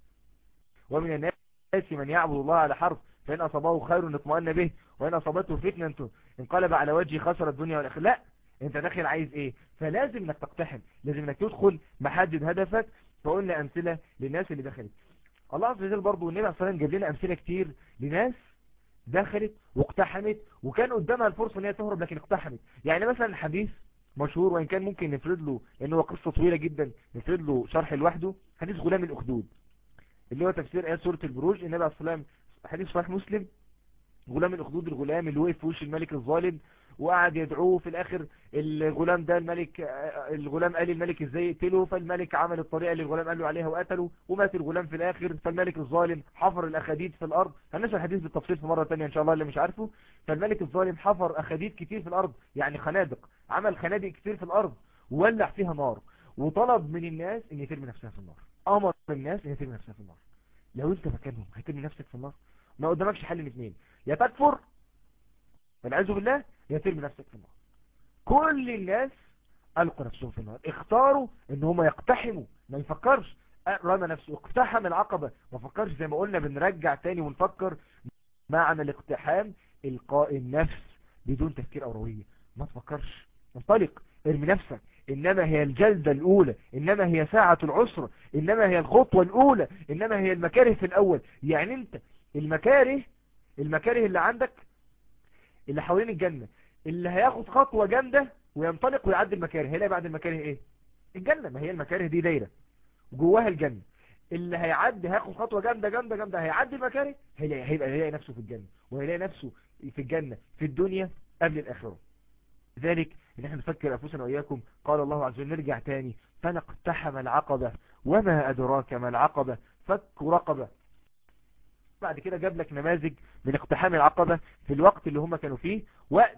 ومن الناس من يعبد الله على حرف فإن أصابه خير اطمأن به وإن أصابته فتنة انقلب على وجهه خسر الدنيا والآخرة لا انت داخل عايز ايه فلازم انك تقتحم لازم انك تدخل محدد هدفك فقلنا امثلة للناس اللي دخلت الله عز وجل برضه والنبي عليه الصلاه والسلام جاب لنا امثله كتير لناس دخلت واقتحمت وكان قدامها الفرصه ان هي تهرب لكن اقتحمت يعني مثلا حديث مشهور وان كان ممكن نفرد له لان هو قصه طويله جدا نفرد له شرح لوحده حديث غلام الاخدود اللي هو تفسير ايات سوره البروج النبي عليه الصلاه والسلام حديث صحيح مسلم غلام الاخدود الغلام اللي وقف في وش الملك الظالم وقعد يدعوه في الاخر الغلام ده الملك الغلام قال الملك ازاي يقتله فالملك عمل الطريقه اللي الغلام قال له عليها وقتله ومات الغلام في الاخر فالملك الظالم حفر الاخاديد في الارض هنشرح الحديث بالتفصيل في مره ثانيه ان شاء الله اللي مش عارفه فالملك الظالم حفر اخاديد كتير في الارض يعني خنادق عمل خنادق كتير في الارض وولع فيها نار وطلب من الناس ان يترمي نفسها في النار امر الناس ان يترمي نفسها في النار لو انت مكانهم هترمي نفسك في النار ما قدامكش حل من اثنين يا تكفر والعياذ بالله يا ترمي نفسك في النار كل الناس ألقوا نفسهم في النار اختاروا ان هم يقتحموا ما يفكرش رمى نفسه اقتحم العقبة ما فكرش زي ما قلنا بنرجع تاني ونفكر معنى الاقتحام القاء النفس بدون تفكير أولوية ما تفكرش انطلق ارمي نفسك إنما هي الجلدة الأولى إنما هي ساعة العسرة إنما هي الخطوة الأولى إنما هي المكاره في الأول يعني أنت المكاره المكاره اللي عندك اللي حوالين الجنة اللي هياخد خطوة جامدة وينطلق ويعدي المكاره هيلاقي بعد المكاره ايه الجنة ما هي المكاره دي دايرة جواها الجنة اللي هيعدي هياخد خطوة جامدة جامدة جامدة هيعدي المكاره هيلاقي هيبقى هيلاقي نفسه في الجنة وهيلاقي نفسه في الجنة في الدنيا قبل الآخرة ذلك ان احنا نفكر انفسنا واياكم قال الله عز وجل نرجع تاني فنقتحم العقبة وما ادراك ما العقبة فك رقبة بعد كده جاب لك نماذج من اقتحام العقبة في الوقت اللي هم كانوا فيه وقت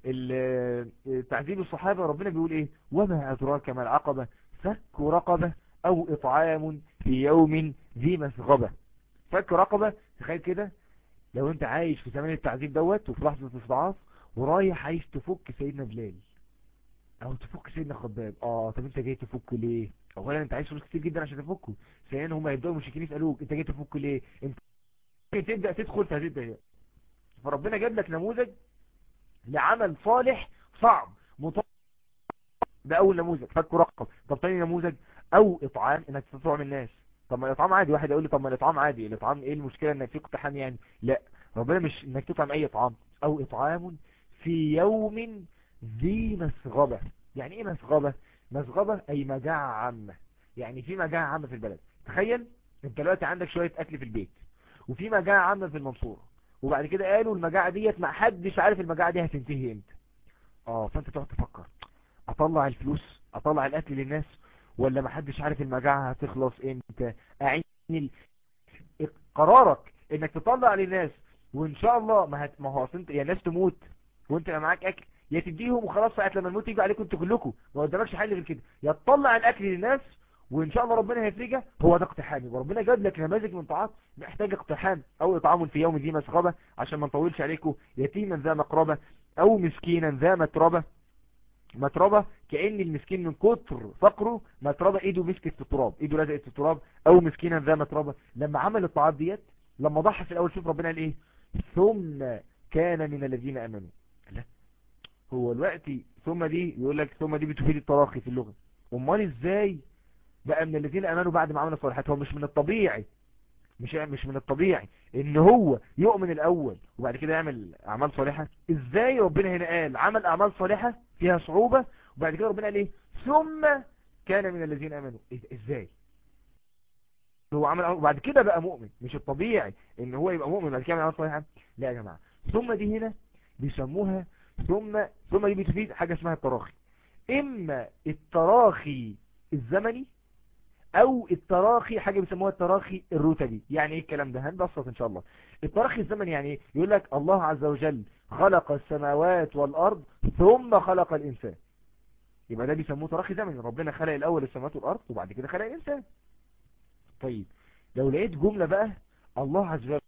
تعذيب الصحابة ربنا بيقول ايه وما ادراك ما العقبة فك رقبة او اطعام في يوم ذي مسغبة فك رقبة تخيل كده لو انت عايش في زمان التعذيب دوت وفي لحظة استضعاف ورايح عايز تفك سيدنا بلال او تفك سيدنا خباب اه طب انت جاي تفك ليه اولا انت عايز فلوس كتير جدا عشان تفكه ثانيا هم هيبداوا المشركين يسالوك انت جاي تفك ليه انت تبدا تدخل في هذه الدنيا فربنا جاب لك نموذج لعمل صالح صعب مطلع ده اول نموذج فك رقم طب تاني نموذج او اطعام انك تطعم الناس طب ما الاطعام عادي واحد يقول لي طب ما الاطعام عادي الاطعام ايه المشكله انك في اقتحام يعني لا ربنا مش انك تطعم اي اطعام او اطعام في يوم ذي مسغبة يعني ايه مسغبة مسغبة اي مجاعة عامة يعني في مجاعة عامة في البلد تخيل انت دلوقتي عندك شوية اكل في البيت وفي مجاعة عامة في المنصورة وبعد كده قالوا المجاعة ديت ما حدش عارف المجاعة دي هتنتهي امتى اه فانت تقعد تفكر اطلع الفلوس اطلع الاكل للناس ولا محدش عارف المجاعة هتخلص امتى اعين قرارك انك تطلع للناس وان شاء الله ما, هت... ما هو اصل انت يا ناس تموت وانت معاك اكل يا تديهم وخلاص ساعه لما الموت يجي عليكم انتوا كلكم ما قدامكش حل غير كده يا تطلع الاكل للناس وان شاء الله ربنا هيفرجها هو ده اقتحام وربنا جاب لك نماذج من طاعات محتاج اقتحام او اطعام في يوم ذي مسغبه عشان ما نطولش عليكم يتيما ذا مقربه او مسكينا ذا متربه متربه كأن المسكين من كتر فقره متربه ايده مسكت في التراب ايده لزقت في التراب او مسكينا ذا متربه لما عمل الطاعات ديت لما ضحى في الاول شوف ربنا قال ايه ثم كان من الذين امنوا لا هو الوقت ثم دي يقول لك ثم دي بتفيد التراخي في اللغة امال ازاي بقى من الذين امنوا بعد ما عملوا الصالحات هو مش من الطبيعي مش مش من الطبيعي ان هو يؤمن الاول وبعد كده يعمل اعمال صالحة ازاي ربنا هنا قال عمل اعمال صالحة فيها صعوبة وبعد كده ربنا قال ايه ثم كان من الذين امنوا ازاي هو عمل وبعد كده بقى مؤمن مش الطبيعي ان هو يبقى مؤمن بعد كده يعمل اعمال صالحة لا يا جماعة ثم دي هنا بيسموها ثم ثم دي بتفيد حاجة اسمها التراخي اما التراخي الزمني او التراخي حاجة بيسموها التراخي الرتبي يعني ايه الكلام ده هنبسط ان شاء الله التراخي الزمني يعني ايه يقول لك الله عز وجل خلق السماوات والارض ثم خلق الانسان يبقى ده بيسموه تراخي زمني ربنا خلق الاول السماوات والارض وبعد كده خلق الانسان طيب لو لقيت جملة بقى الله عز وجل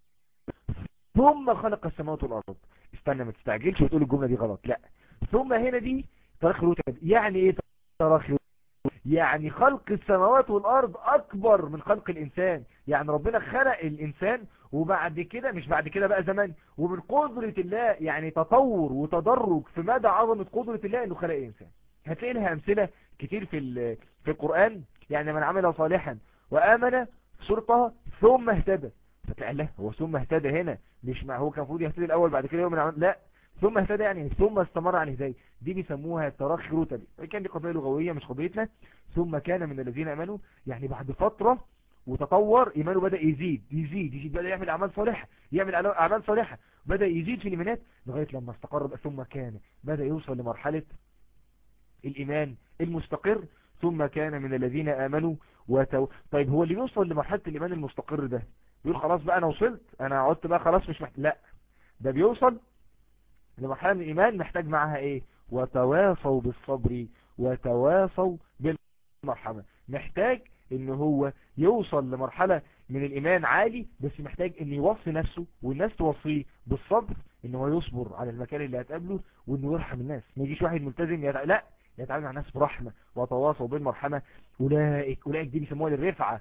ثم خلق السماوات والارض استنى ما تستعجلش وتقول الجملة دي غلط لا ثم هنا دي تراخي رتب يعني ايه تراخي يعني خلق السماوات والارض اكبر من خلق الانسان يعني ربنا خلق الانسان وبعد كده مش بعد كده بقى زمان ومن قدرة الله يعني تطور وتدرج في مدى عظمة قدرة الله انه خلق الانسان هتلاقي لها امثلة كتير في في القرآن يعني من عمل صالحا وامن سورة ثم اهتدى فتلاقي له هو ثم اهتدى هنا مش ما هو كان المفروض يهتدي الاول بعد كده يوم العمل لا ثم اهتدى يعني ثم استمر عن هدايه دي بيسموها تراخي رتبي كان دي قضيه لغويه مش قضيتنا ثم كان من الذين امنوا يعني بعد فتره وتطور ايمانه بدا يزيد يزيد يزيد بدا يعمل اعمال صالحه يعمل اعمال صالحه بدا يزيد في الايمانات لغايه لما استقر ثم كان بدا يوصل لمرحله الايمان المستقر ثم كان من الذين امنوا وتو... طيب هو اللي يوصل لمرحله الايمان المستقر ده يقول خلاص بقى انا وصلت انا عدت بقى خلاص مش محتاج لا ده بيوصل لمرحلة من الإيمان محتاج معها إيه وتواصوا بالصبر وتواصوا بالمرحمة محتاج إن هو يوصل لمرحلة من الإيمان عالي بس محتاج إن يوصي نفسه والناس توصيه بالصبر إن هو يصبر على المكان اللي هتقابله وإنه يرحم الناس ما يجيش واحد ملتزم يتع... لا يتعامل مع الناس برحمة وتواصوا بالمرحمة أولئك أولئك دي بيسموها للرفعة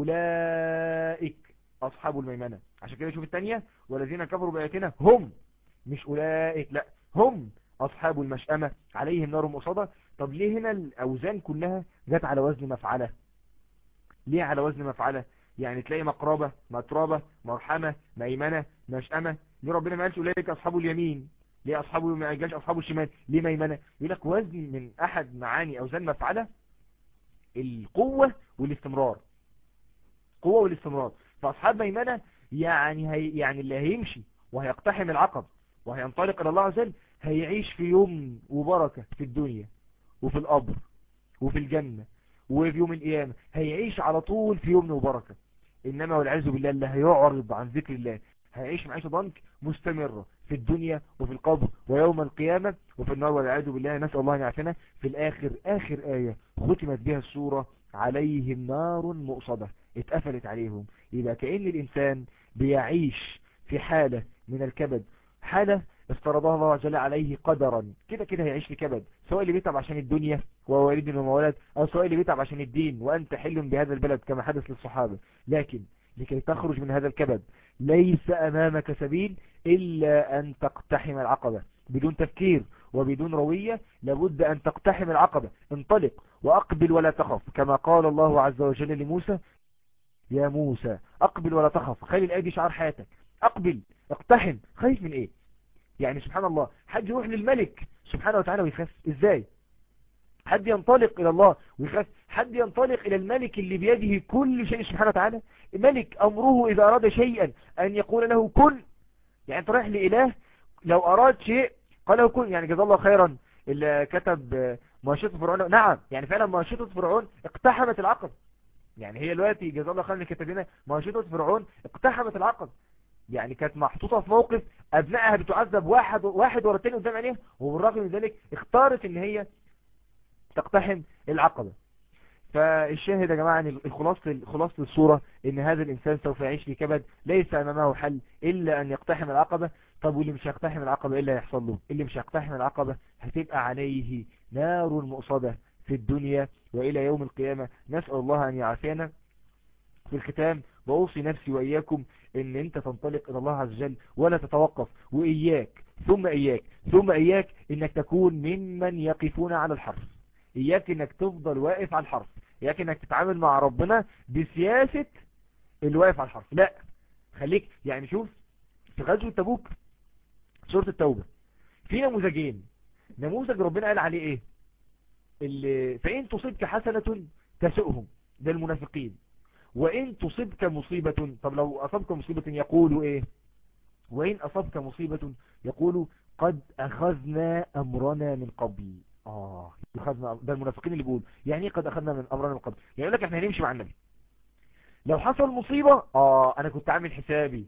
أولئك أصحاب الميمنة عشان كده شوف الثانية والذين كفروا بآياتنا هم مش أولئك لا هم أصحاب المشأمة عليهم نار مؤصدة طب ليه هنا الأوزان كلها جت على وزن مفعلة ليه على وزن مفعلة يعني تلاقي مقربة متربة مرحمة ميمنة مشأمة ليه ربنا ما قالش أولئك أصحاب اليمين ليه أصحاب ما قالش أصحاب الشمال ليه ميمنة يقول لك وزن من أحد معاني أوزان مفعلة القوة والاستمرار قوة والاستمرار فأصحاب ميمنة يعني هي يعني اللي هيمشي وهيقتحم العقب وهينطلق إلى الله عز وجل هيعيش في يوم وبركة في الدنيا وفي القبر وفي الجنة وفي يوم القيامة هيعيش على طول في يوم وبركة إنما والعياذ بالله اللي هيعرض عن ذكر الله هيعيش معيشة ضنك مستمرة في الدنيا وفي القبر ويوم القيامة وفي النار والعياذ بالله نسأل الله أن يعافينا في الآخر آخر آية ختمت بها السورة عليهم نار مؤصدة اتقفلت عليهم يبقى كأن الإنسان بيعيش في حالة من الكبد حالة افترضها الله عز وجل عليه قدرا كده كده هيعيش في كبد سواء اللي بيتعب عشان الدنيا ووالد ومولد او سواء اللي بيتعب عشان الدين وانت حل بهذا البلد كما حدث للصحابة لكن لكي تخرج من هذا الكبد ليس امامك سبيل الا ان تقتحم العقبة بدون تفكير وبدون روية لابد ان تقتحم العقبة انطلق واقبل ولا تخف كما قال الله عز وجل لموسى يا موسى اقبل ولا تخف خلي الايه دي شعار حياتك اقبل اقتحم خايف من ايه يعني سبحان الله حد يروح للملك سبحانه وتعالى ويخاف ازاي حد ينطلق الى الله ويخاف حد ينطلق الى الملك اللي بيده كل شيء سبحانه وتعالى ملك امره اذا اراد شيئا ان يقول له كن يعني انت رايح لاله لو اراد شيء قال له كن يعني جزا الله خيرا اللي كتب مؤشطة فرعون نعم يعني فعلا مؤشطة فرعون اقتحمت العقب يعني هي دلوقتي جزا الله خير لكتابنا مؤشطة فرعون اقتحمت العقب يعني كانت محطوطة في موقف ابنائها بتعذب واحد واحد ورا الثاني قدام عينيها وبالرغم من ذلك اختارت ان هي تقتحم العقبة فالشاهد يا جماعة ان الخلاصة خلاصة الصورة ان هذا الانسان سوف يعيش في كبد ليس امامه حل الا ان يقتحم العقبة طب واللي مش هيقتحم العقبة ايه اللي هيحصل له اللي مش هيقتحم العقبة هتبقى عليه نار مؤصدة في الدنيا والى يوم القيامة نسأل الله ان يعافينا في الختام بأوصي نفسي وإياكم ان انت تنطلق الى الله عز وجل ولا تتوقف وإياك ثم إياك ثم إياك انك تكون ممن يقفون على الحرف إياك انك تفضل واقف على الحرف إياك انك تتعامل مع ربنا بسياسة الواقف على الحرف لا خليك يعني شوف في غزوة تبوك سورة التوبة في نموذجين نموذج ربنا قال عليه ايه اللي فإن تصيبك حسنة تسؤهم ده المنافقين وإن تصبك مصيبة طب لو أصبك مصيبة يقولوا إيه وإن أصبك مصيبة يقولوا قد أخذنا أمرنا من قبل آه أخذنا ده المنافقين اللي بيقول يعني إيه قد أخذنا من أمرنا من قبل يعني يقول لك إحنا هنمشي مع النبي لو حصل مصيبة آه أنا كنت عامل حسابي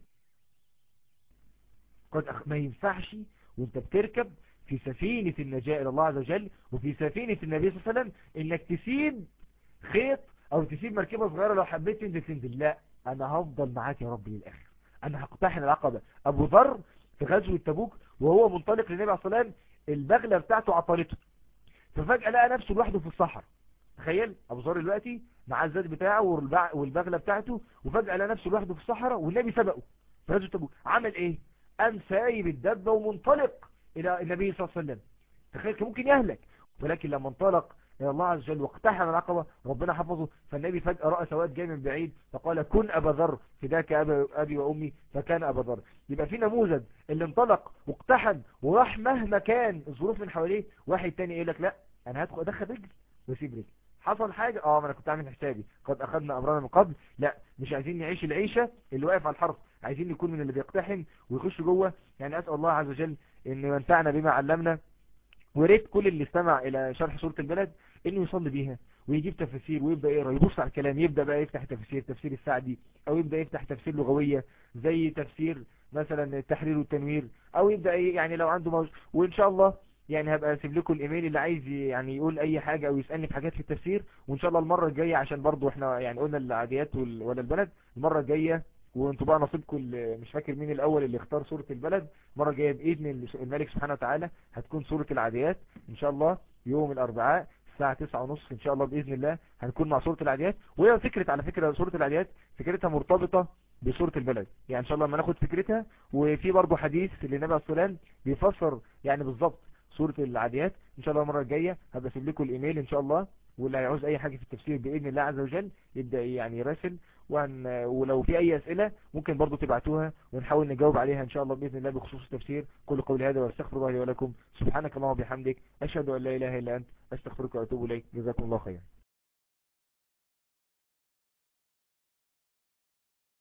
قد أخ... ما ينفعش وانت بتركب في سفينة النجاة إلى الله عز وجل وفي سفينة النبي صلى الله عليه وسلم إنك تسيب خيط او تسيب مركبة صغيرة لو حبيت تنزل تنزل لا انا هفضل معاك يا رب للاخر انا هقتحم العقبة ابو ذر في غزوة تبوك وهو منطلق للنبي عليه الصلاة والسلام البغلة بتاعته عطلته ففجأة لقى نفسه لوحده في الصحراء تخيل ابو ذر دلوقتي مع الزاد بتاعه والبغلة بتاعته وفجأة لقى نفسه لوحده في الصحراء والنبي سبقه في غزوة تبوك عمل ايه قام سايب الدبة ومنطلق الى النبي صلى الله عليه وسلم تخيل كان ممكن يهلك ولكن لما انطلق إلى الله عز وجل واقتحم العقبة ربنا حفظه فالنبي فجأة رأى سواد جاي من بعيد فقال كن أبا ذر فداك أبي وأمي فكان أبا ذر يبقى في نموذج اللي انطلق واقتحم وراح مهما كان الظروف من حواليه واحد تاني يقول لك لا أنا هدخل أدخل رجل واسيب رجل حصل حاجة اه ما انا كنت عامل حسابي قد اخذنا امرنا من قبل لا مش عايزين نعيش العيشة اللي واقف على الحرف عايزين نكون من اللي بيقتحم ويخش جوه يعني اسأل الله عز وجل ان ينفعنا بما علمنا وريت كل اللي استمع الى شرح سورة البلد انه يصلي بيها ويجيب تفسير ويبدأ يقرأ يبص على الكلام يبدأ بقى يفتح تفسير تفسير السعدي او يبدأ يفتح تفسير لغوية زي تفسير مثلا التحرير والتنوير او يبدأ يعني لو عنده موج وان شاء الله يعني هبقى اسيب لكم الايميل اللي عايز يعني يقول اي حاجة او يسألني في حاجات في التفسير وان شاء الله المرة الجاية عشان برضو احنا يعني قلنا العاديات ولا البلد المرة الجاية وانتوا بقى نصيبكم مش فاكر مين الاول اللي اختار سورة البلد المرة الجاية باذن الملك سبحانه وتعالى هتكون سورة العاديات ان شاء الله يوم الاربعاء الساعة تسعة ونص ان شاء الله بإذن الله هنكون مع سورة العاديات وهي فكرة على فكرة سورة العاديات فكرتها مرتبطة بسورة البلد يعني ان شاء الله لما ناخد فكرتها وفي برضه حديث للنبي عليه الصلاة بيفسر يعني بالظبط سورة العاديات ان شاء الله المرة الجاية هبقى اسيب لكم الايميل ان شاء الله واللي هيعوز اي حاجة في التفسير بإذن الله عز وجل يبدأ يعني يراسل وهن ولو في اي اسئلة ممكن برضو تبعتوها ونحاول نجاوب عليها ان شاء الله باذن الله بخصوص التفسير كل قولي هذا واستغفر الله لي ولكم سبحانك اللهم وبحمدك اشهد ان لا اله الا انت استغفرك واتوب اليك جزاكم الله خيرا